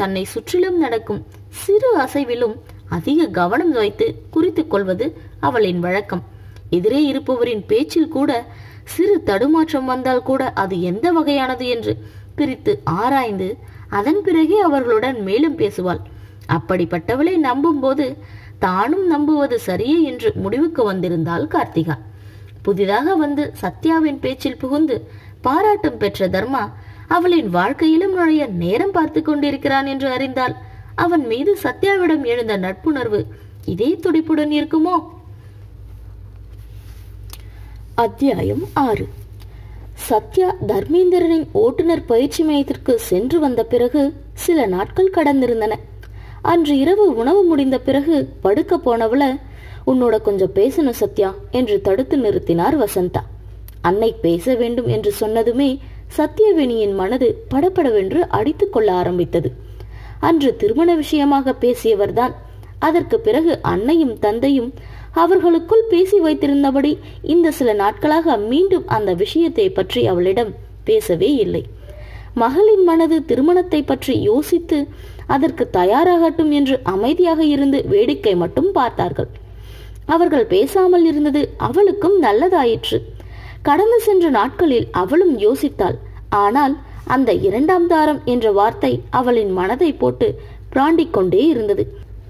தன்னை சுற்றிலும் நடக்கும் சிறு அசைவிலும் அதிக கவனம் வைத்து குறித்துக் கொள்வது அவளின் வழக்கம் எதிரே இருப்பவரின் பேச்சில் கூட சிறு தடுமாற்றம் வந்தால் கூட அது எந்த வகையானது என்று பிரித்து ஆராய்ந்து அதன் பிறகே அவர்களுடன் மேலும் பேசுவாள் அப்படிப்பட்டவளை நம்பும்போது தானும் நம்புவது சரியே என்று முடிவுக்கு வந்திருந்தாள் கார்த்திகா புதிதாக வந்து சத்யாவின் பேச்சில் புகுந்து பாராட்டும் பெற்ற தர்மா அவளின் வாழ்க்கையிலும் நுழைய நேரம் பார்த்து கொண்டிருக்கிறான் என்று அறிந்தால் அவன் மீது சத்யாவிடம் எழுந்த நட்புணர்வு இதே துடிப்புடன் இருக்குமோ அத்தியாயம் ஆறு சத்யா தர்மேந்திரனின் ஓட்டுநர் பயிற்சி மையத்திற்கு சென்று வந்த பிறகு சில நாட்கள் கடந்திருந்தன அன்று இரவு உணவு முடிந்த பிறகு படுக்க போனவள உன்னோட கொஞ்சம் பேசணும் சத்யா என்று தடுத்து நிறுத்தினார் வசந்தா அன்னை பேச வேண்டும் என்று சொன்னதுமே சத்யவேணியின் மனது படபடவென்று அடித்துக் கொள்ள ஆரம்பித்தது அன்று திருமண விஷயமாக பேசியவர்தான் அதற்கு பிறகு அன்னையும் தந்தையும் அவர்களுக்குள் பேசி வைத்திருந்தபடி இந்த சில நாட்களாக மீண்டும் அந்த விஷயத்தை பற்றி அவளிடம் பேசவே இல்லை மகளின் மனது திருமணத்தை பற்றி யோசித்து அதற்கு தயாராகட்டும் என்று அமைதியாக இருந்து வேடிக்கை மட்டும் பார்த்தார்கள் அவர்கள் பேசாமல் இருந்தது அவளுக்கும் நல்லதாயிற்று கடந்து சென்ற நாட்களில் அவளும் யோசித்தாள் ஆனால் அந்த இரண்டாம் தாரம் என்ற வார்த்தை அவளின் மனதை போட்டு பிராண்டிக் கொண்டே இருந்தது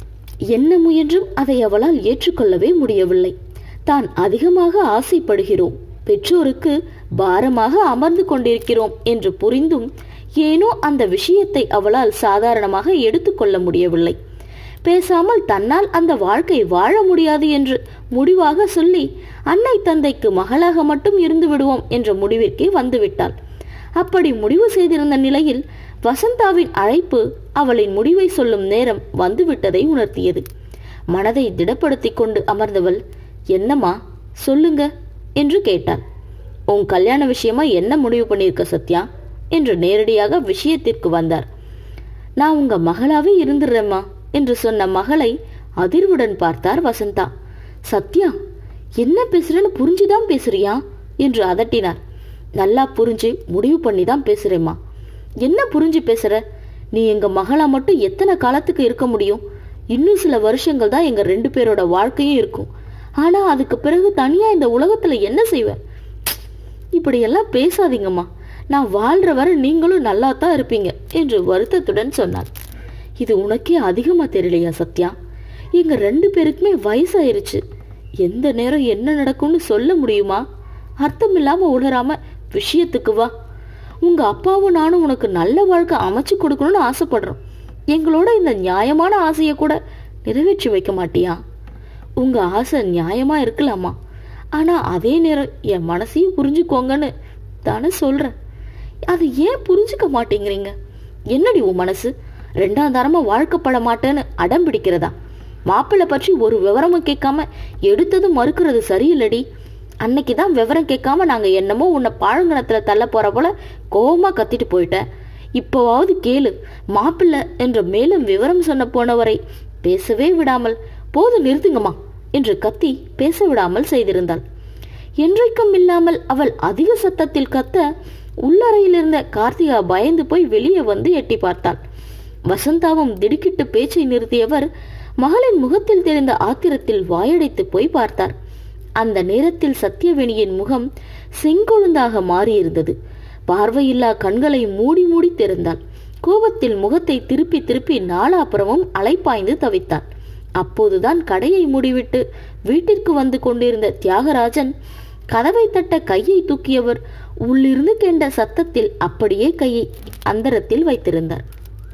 என்ன முயன்றும் அதை அவளால் ஏற்றுக்கொள்ளவே முடியவில்லை தான் அதிகமாக ஆசைப்படுகிறோம் பெற்றோருக்கு பாரமாக அமர்ந்து கொண்டிருக்கிறோம் என்று புரிந்தும் ஏனோ அந்த விஷயத்தை அவளால் சாதாரணமாக எடுத்துக்கொள்ள முடியவில்லை பேசாமல் தன்னால் அந்த வாழ்க்கை வாழ முடியாது என்று முடிவாக சொல்லி அன்னை தந்தைக்கு மகளாக மட்டும் இருந்து விடுவோம் என்ற முடிவிற்கே வந்துவிட்டாள் அப்படி முடிவு செய்திருந்த நிலையில் வசந்தாவின் அழைப்பு அவளின் முடிவை சொல்லும் நேரம் வந்துவிட்டதை உணர்த்தியது மனதை திடப்படுத்திக் கொண்டு அமர்ந்தவள் என்னம்மா சொல்லுங்க என்று கேட்டாள் உன் கல்யாண விஷயமா என்ன முடிவு பண்ணியிருக்க சத்யா என்று நேரடியாக விஷயத்திற்கு வந்தார் நான் உங்க மகளாவே இருந்துடுறேம்மா என்று சொன்ன மகளை அதிர்வுடன் பார்த்தார் வசந்தா சத்யா என்ன பேசுறேன்னு புரிஞ்சுதான் பேசுறியா என்று அதட்டினார் நல்லா புரிஞ்சு முடிவு பண்ணி தான் பேசுறேம்மா என்ன புரிஞ்சு பேசுற நீ எங்க மகளா மட்டும் எத்தனை காலத்துக்கு இருக்க முடியும் இன்னும் சில வருஷங்கள் தான் எங்க ரெண்டு பேரோட வாழ்க்கையும் இருக்கும் ஆனா அதுக்கு பிறகு தனியா இந்த உலகத்துல என்ன செய்வேன் இப்படியெல்லாம் பேசாதீங்கம்மா நான் வாழ்ற வரை நீங்களும் நல்லா தான் இருப்பீங்க என்று வருத்தத்துடன் சொன்னார் இது உனக்கே அதிகமா தெரியலையா சத்யா எங்க ரெண்டு பேருக்குமே வயசாயிருச்சு எந்த நேரம் என்ன நடக்கும்னு சொல்ல முடியுமா அர்த்தம் இல்லாம உணராம விஷயத்துக்கு வா உங்க அப்பாவும் நானும் உனக்கு நல்ல வாழ்க்கை அமைச்சு கொடுக்கணும்னு ஆசைப்படுறோம் எங்களோட இந்த நியாயமான ஆசையை கூட நிறைவேற்றி வைக்க மாட்டியா உங்க ஆசை நியாயமா இருக்கலாமா ஆனா அதே நேரம் என் மனசையும் புரிஞ்சுக்கோங்கன்னு தானே சொல்றேன் அதை ஏன் புரிஞ்சுக்க மாட்டேங்கிறீங்க என்னடி உன் மனசு ரெண்டாம் தரமா வாழ்க்கப்பட மாட்டேன்னு அடம் பிடிக்கிறதா மாப்பிள்ளை பற்றி ஒரு விவரமும் கேட்காம எடுத்தது மறுக்கிறது சரியில்லடி அன்னைக்கு தான் விவரம் கேட்காம நாங்க என்னமோ உன்னை பாழங்கணத்துல தள்ள போற போல கோவமா கத்திட்டு போயிட்டேன் இப்போவாவது கேளு மாப்பிள்ளை என்ற மேலும் விவரம் சொன்ன போனவரை பேசவே விடாமல் போது நிறுத்துங்கம்மா என்று கத்தி பேச விடாமல் செய்திருந்தாள் என்றைக்கும் இல்லாமல் அவள் அதிக சத்தத்தில் கத்த உள்ளறையில் இருந்த கார்த்திகா பயந்து போய் வெளியே வந்து எட்டி பார்த்தாள் வசந்தாவும் திடுக்கிட்டு பேச்சை நிறுத்தியவர் மகளின் முகத்தில் தெரிந்த ஆத்திரத்தில் வாயடைத்து போய் பார்த்தார் அந்த நேரத்தில் சத்தியவேணியின் முகம் செங்கொழுந்தாக மாறியிருந்தது பார்வையில்லா கண்களை மூடி மூடி திறந்தாள் கோபத்தில் முகத்தை திருப்பி திருப்பி நாலாப்புறமும் அலைப்பாய்ந்து தவித்தாள் அப்போதுதான் கடையை மூடிவிட்டு வீட்டிற்கு வந்து கொண்டிருந்த தியாகராஜன் கதவை தட்ட கையை தூக்கியவர் உள்ளிருந்து கேண்ட சத்தத்தில் அப்படியே கையை அந்தரத்தில் வைத்திருந்தார்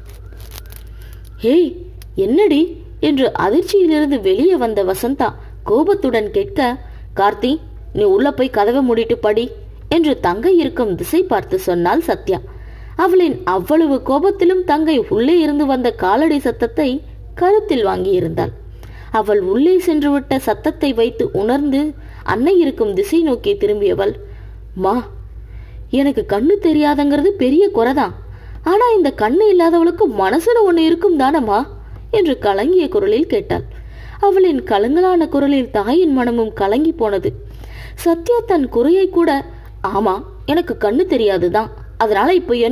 ஹேய் என்னடி என்று அதிர்ச்சியிலிருந்து வெளியே வந்த வசந்தா கோபத்துடன் கேட்க கார்த்தி நீ உள்ள போய் கதவை மூடிட்டு படி என்று தங்கை இருக்கும் திசை பார்த்து சொன்னாள் சத்யா அவளின் அவ்வளவு கோபத்திலும் தங்கை உள்ளே இருந்து வந்த காலடி சத்தத்தை கருத்தில் வாங்கியிருந்தாள் அவள் உள்ளே சென்றுவிட்ட சத்தத்தை வைத்து உணர்ந்து அன்னை இருக்கும் திசை நோக்கி திரும்பியவள் மா எனக்கு கண்ணு தெரியாதங்கிறது பெரிய குறைதான் ஆனா இந்த கண்ணு இல்லாதவளுக்கு மனசுல ஒண்ணு இருக்கும் தானம்மா என்று கலங்கிய குரலில் கேட்டாள் அவளின் கலங்கலான குரலில் தாயின் மனமும் கலங்கி போனது சத்யா தன் குறையை கூட ஆமா எனக்கு கண்ணு தெரியாதுதான் அதனால இப்போ என்ன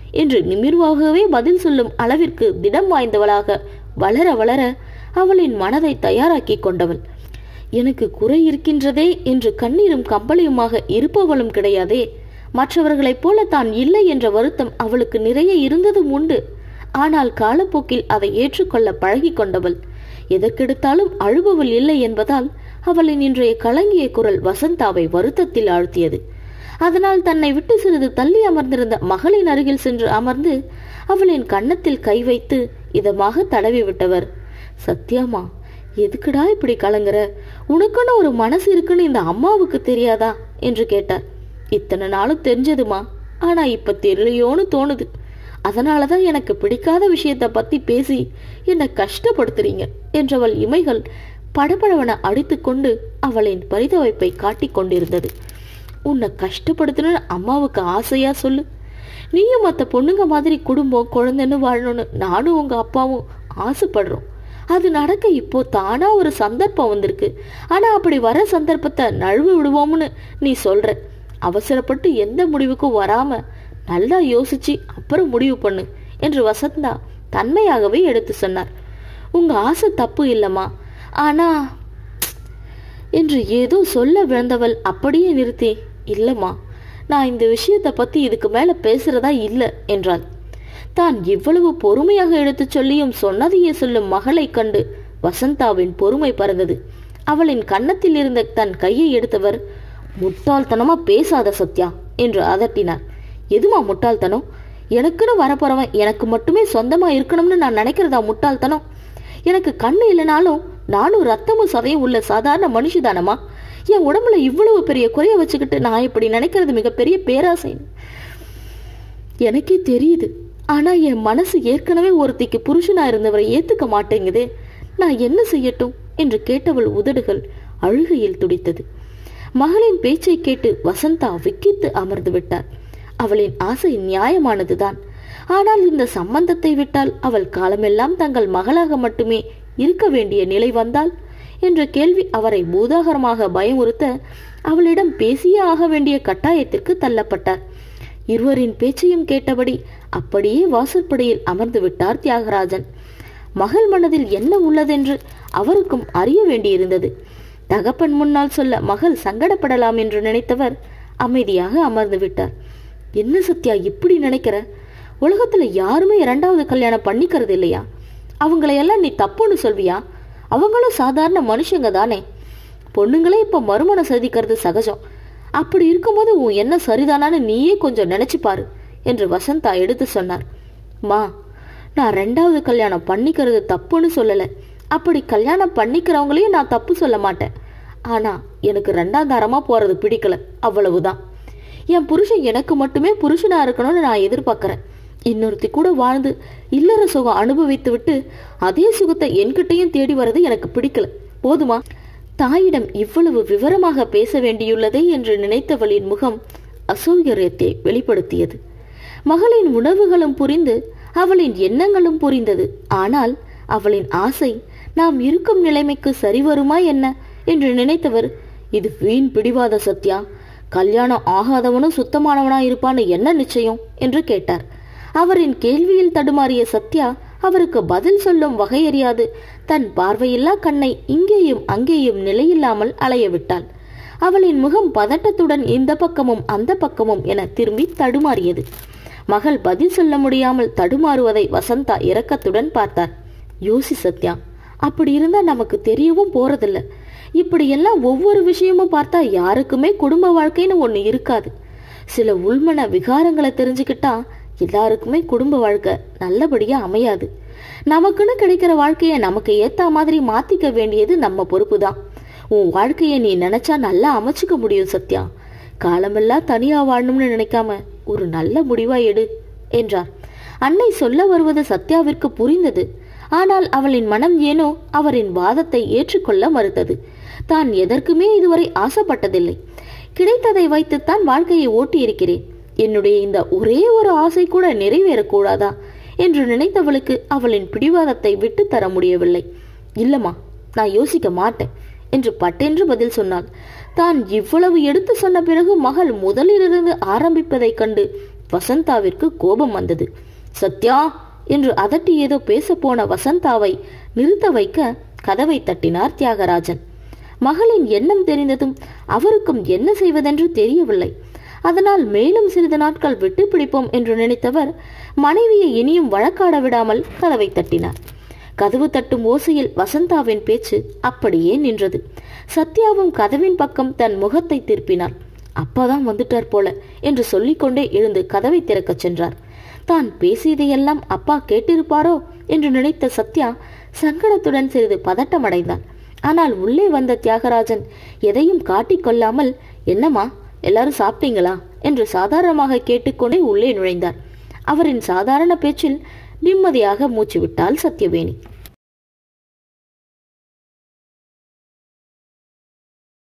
என்று நிமிர்வாகவே பதில் சொல்லும் அளவிற்கு திடம் வாய்ந்தவளாக வளர வளர அவளின் மனதை தயாராக்கி கொண்டவள் எனக்கு குறை இருக்கின்றதே என்று கண்ணீரும் கம்பளியுமாக இருப்பவளும் கிடையாதே மற்றவர்களைப் போல தான் இல்லை என்ற வருத்தம் அவளுக்கு நிறைய இருந்ததும் உண்டு ஆனால் காலப்போக்கில் அதை ஏற்றுக்கொள்ள பழகி கொண்டவள் எதற்கெடுத்தாலும் அழுபவள் இல்லை என்பதால் அவளின் இன்றைய கலங்கிய குரல் வசந்தாவை வருத்தத்தில் ஆழ்த்தியது அதனால் தன்னை விட்டு சிறிது தள்ளி அமர்ந்திருந்த மகளின் அருகில் சென்று அமர்ந்து அவளின் கன்னத்தில் கை வைத்து இதமாக தடவி விட்டவர் சத்யாமா எதுக்குடா இப்படி கலங்குற உனக்குன்னு ஒரு மனசு இருக்குன்னு இந்த அம்மாவுக்கு தெரியாதா என்று கேட்டார் இத்தனை நாளும் தெரிஞ்சதுமா ஆனா இப்ப தெரியலையோன்னு தோணுது அதனாலதான் எனக்கு பிடிக்காத விஷயத்த பத்தி பேசி என்னை கஷ்டப்படுத்துறீங்க என்றவள் இமைகள் படபடவன அடித்துக்கொண்டு அவளின் பரிதவிப்பை காட்டிக் கொண்டிருந்தது உன்னை கஷ்டப்படுத்தணும்னு அம்மாவுக்கு ஆசையா சொல்லு நீயும் மற்ற பொண்ணுங்க மாதிரி குடும்பம் குழந்தைன்னு வாழணும்னு நானும் உங்க அப்பாவும் ஆசைப்படுறோம் அது நடக்க இப்போ தானா ஒரு சந்தர்ப்பம் வந்திருக்கு ஆனா அப்படி வர சந்தர்ப்பத்தை நழுவு விடுவோம்னு நீ சொல்ற அவசரப்பட்டு எந்த முடிவுக்கும் வராம நல்லா யோசிச்சு அப்புறம் முடிவு பண்ணு என்று வசந்தா தன்மையாகவே எடுத்து சொன்னார் உங்க ஆசை தப்பு இல்லம்மா ஆனா என்று ஏதோ சொல்ல விழுந்தவள் அப்படியே நிறுத்தி இல்லம்மா நான் இந்த விஷயத்தை பத்தி இதுக்கு மேல பேசுறதா இல்ல என்றாள் தான் இவ்வளவு பொறுமையாக எடுத்துச் சொல்லியும் சொன்னதையே சொல்லும் மகளைக் கண்டு வசந்தாவின் பொறுமை பறந்தது அவளின் கன்னத்தில் இருந்த தன் கையை எடுத்தவர் முட்டாள்தனமா பேசாத சத்யா என்று அதட்டினார் எதுமா முட்டாள்தனம் எனக்குன்னு வரப்போறவன் எனக்கு மட்டுமே சொந்தமா இருக்கணும்னு நான் நினைக்கிறதா முட்டாள்தனம் எனக்கு கண்ணு இல்லைனாலும் நானும் ரத்தமும் சதையும் உள்ள சாதாரண மனுஷிதானமா என் உடம்புல இவ்வளவு பெரிய குறைய வச்சுக்கிட்டு நான் இப்படி நினைக்கிறது மிகப்பெரிய பேராசை எனக்கே தெரியுது ஆனா என் மனசு ஏற்கனவே ஒருத்திக்கு புருஷனா இருந்தவரை ஏத்துக்க மாட்டேங்குதே நான் என்ன செய்யட்டும் என்று கேட்டவள் உதடுகள் அழுகையில் துடித்தது மகளின் பேச்சை கேட்டு வசந்தா விக்கித்து அமர்ந்து விட்டார் அவளின் ஆசை நியாயமானதுதான் ஆனால் இந்த சம்பந்தத்தை விட்டால் அவள் காலமெல்லாம் தங்கள் மகளாக மட்டுமே இருக்க வேண்டிய நிலை வந்தால் என்ற கேள்வி அவரை பூதாகரமாக பயமுறுத்த அவளிடம் பேசியே ஆக வேண்டிய கட்டாயத்திற்கு தள்ளப்பட்டார் இருவரின் பேச்சையும் கேட்டபடி அப்படியே வாசற்படியில் அமர்ந்து விட்டார் தியாகராஜன் மகள் மனதில் என்ன உள்ளதென்று அவருக்கும் அறிய வேண்டியிருந்தது தகப்பன் முன்னால் சொல்ல மகள் சங்கடப்படலாம் என்று நினைத்தவர் அமைதியாக அமர்ந்து விட்டார் என்ன சத்யா இப்படி நினைக்கிற உலகத்துல யாருமே இரண்டாவது கல்யாணம் பண்ணிக்கிறது இல்லையா அவங்களையெல்லாம் நீ தப்புன்னு சொல்வியா அவங்களும் சாதாரண மனுஷங்க தானே பொண்ணுங்களே இப்ப மறுமணம் சதிக்கிறது சகஜம் அப்படி இருக்கும்போது உன் என்ன சரிதானான்னு நீயே கொஞ்சம் நினைச்சு பாரு என்று வசந்தா எடுத்து சொன்னார் மா நான் ரெண்டாவது கல்யாணம் பண்ணிக்கிறது தப்புன்னு சொல்லல அப்படி கல்யாணம் பண்ணிக்கிறவங்களையும் நான் தப்பு சொல்ல மாட்டேன் ஆனா எனக்கு ரெண்டாம் தாரமா போறது பிடிக்கல அவ்வளவுதான் என் புருஷன் எனக்கு மட்டுமே புருஷனா இருக்கணும்னு நான் எதிர்பார்க்கறேன் இன்னொருத்தி கூட வாழ்ந்து இல்லற சுகம் அனுபவித்து விட்டு அதே சுகத்தை என்கிட்டயும் தேடி வர்றது எனக்கு பிடிக்கல போதுமா தாயிடம் இவ்வளவு விவரமாக பேச வேண்டியுள்ளதே என்று நினைத்தவளின் முகம் அசௌகரியத்தை வெளிப்படுத்தியது மகளின் உணர்வுகளும் புரிந்து அவளின் எண்ணங்களும் புரிந்தது ஆனால் அவளின் ஆசை நாம் இருக்கும் நிலைமைக்கு சரிவருமா என்ன என்று நினைத்தவர் இது வீண் பிடிவாத சத்யா கல்யாணம் ஆகாதவனும் சுத்தமானவனா இருப்பான்னு என்ன நிச்சயம் என்று கேட்டார் அவரின் கேள்வியில் தடுமாறிய சத்யா அவருக்கு பதில் சொல்லும் வகையறியாது தன் பார்வையில்லா கண்ணை இங்கேயும் அங்கேயும் நிலையில்லாமல் அலைய விட்டாள் அவளின் முகம் பதட்டத்துடன் இந்த பக்கமும் அந்த பக்கமும் என திரும்பி தடுமாறியது மகள் பதில் சொல்ல முடியாமல் தடுமாறுவதை வசந்தா இரக்கத்துடன் பார்த்தார் யோசி சத்யா அப்படி இருந்தா நமக்கு தெரியவும் போறதில்ல இப்படியெல்லாம் ஒவ்வொரு விஷயமும் பார்த்தா யாருக்குமே குடும்ப வாழ்க்கைன்னு ஒண்ணு இருக்காது சில உள்மன விகாரங்களை தெரிஞ்சுக்கிட்டா எல்லாருக்குமே குடும்ப வாழ்க்கை நல்லபடியா அமையாது நமக்குன்னு கிடைக்கிற வாழ்க்கைய நமக்கு ஏத்த மாதிரி மாத்திக்க வேண்டியது நம்ம பொறுப்பு தான் உன் வாழ்க்கைய நீ நினைச்சா நல்லா அமைச்சுக்க முடியும் சத்யா காலமெல்லாம் தனியா வாழணும்னு நினைக்காம ஒரு நல்ல முடிவா எடு என்றார் அன்னை சொல்ல வருவது சத்யாவிற்கு புரிந்தது ஆனால் அவளின் மனம் ஏனோ அவரின் வாதத்தை ஏற்றுக்கொள்ள மறுத்தது தான் எதற்குமே இதுவரை ஆசைப்பட்டதில்லை கிடைத்ததை வைத்துத்தான் வாழ்க்கையை ஓட்டியிருக்கிறேன் என்னுடைய இந்த ஒரே ஒரு ஆசை கூட நிறைவேறக்கூடாதா என்று நினைத்தவளுக்கு அவளின் பிடிவாதத்தை விட்டு தர முடியவில்லை இல்லம்மா நான் யோசிக்க மாட்டேன் என்று பட்டென்று பதில் சொன்னாள் தான் இவ்வளவு எடுத்து சொன்ன பிறகு மகள் முதலிலிருந்து ஆரம்பிப்பதைக் கண்டு வசந்தாவிற்கு கோபம் வந்தது சத்யா என்று அதட்டி ஏதோ பேசப்போன வசந்தாவை நிறுத்த வைக்க கதவை தட்டினார் தியாகராஜன் மகளின் எண்ணம் தெரிந்ததும் அவருக்கும் என்ன செய்வதென்று தெரியவில்லை அதனால் மேலும் சிறிது நாட்கள் விட்டு பிடிப்போம் என்று நினைத்தவர் மனைவியை இனியும் வழக்காட விடாமல் கதவை தட்டினார் கதவு தட்டும் ஓசையில் வசந்தாவின் பேச்சு அப்படியே நின்றது சத்யாவும் கதவின் பக்கம் தன் முகத்தை திருப்பினார் அப்பாதான் வந்துட்டார் போல என்று சொல்லிக்கொண்டே எழுந்து கதவை திறக்கச் சென்றார் தான் பேசியதையெல்லாம் அப்பா கேட்டிருப்பாரோ என்று நினைத்த சத்யா சங்கடத்துடன் சிறிது பதட்டமடைந்தான் ஆனால் உள்ளே வந்த தியாகராஜன் எதையும் காட்டிக்கொள்ளாமல் என்னம்மா எல்லாரும் சாப்பிட்டீங்களா என்று சாதாரணமாக கேட்டுக்கொண்டே உள்ளே நுழைந்தார் அவரின் சாதாரண பேச்சில் நிம்மதியாக மூச்சு விட்டாள் சத்யவேணி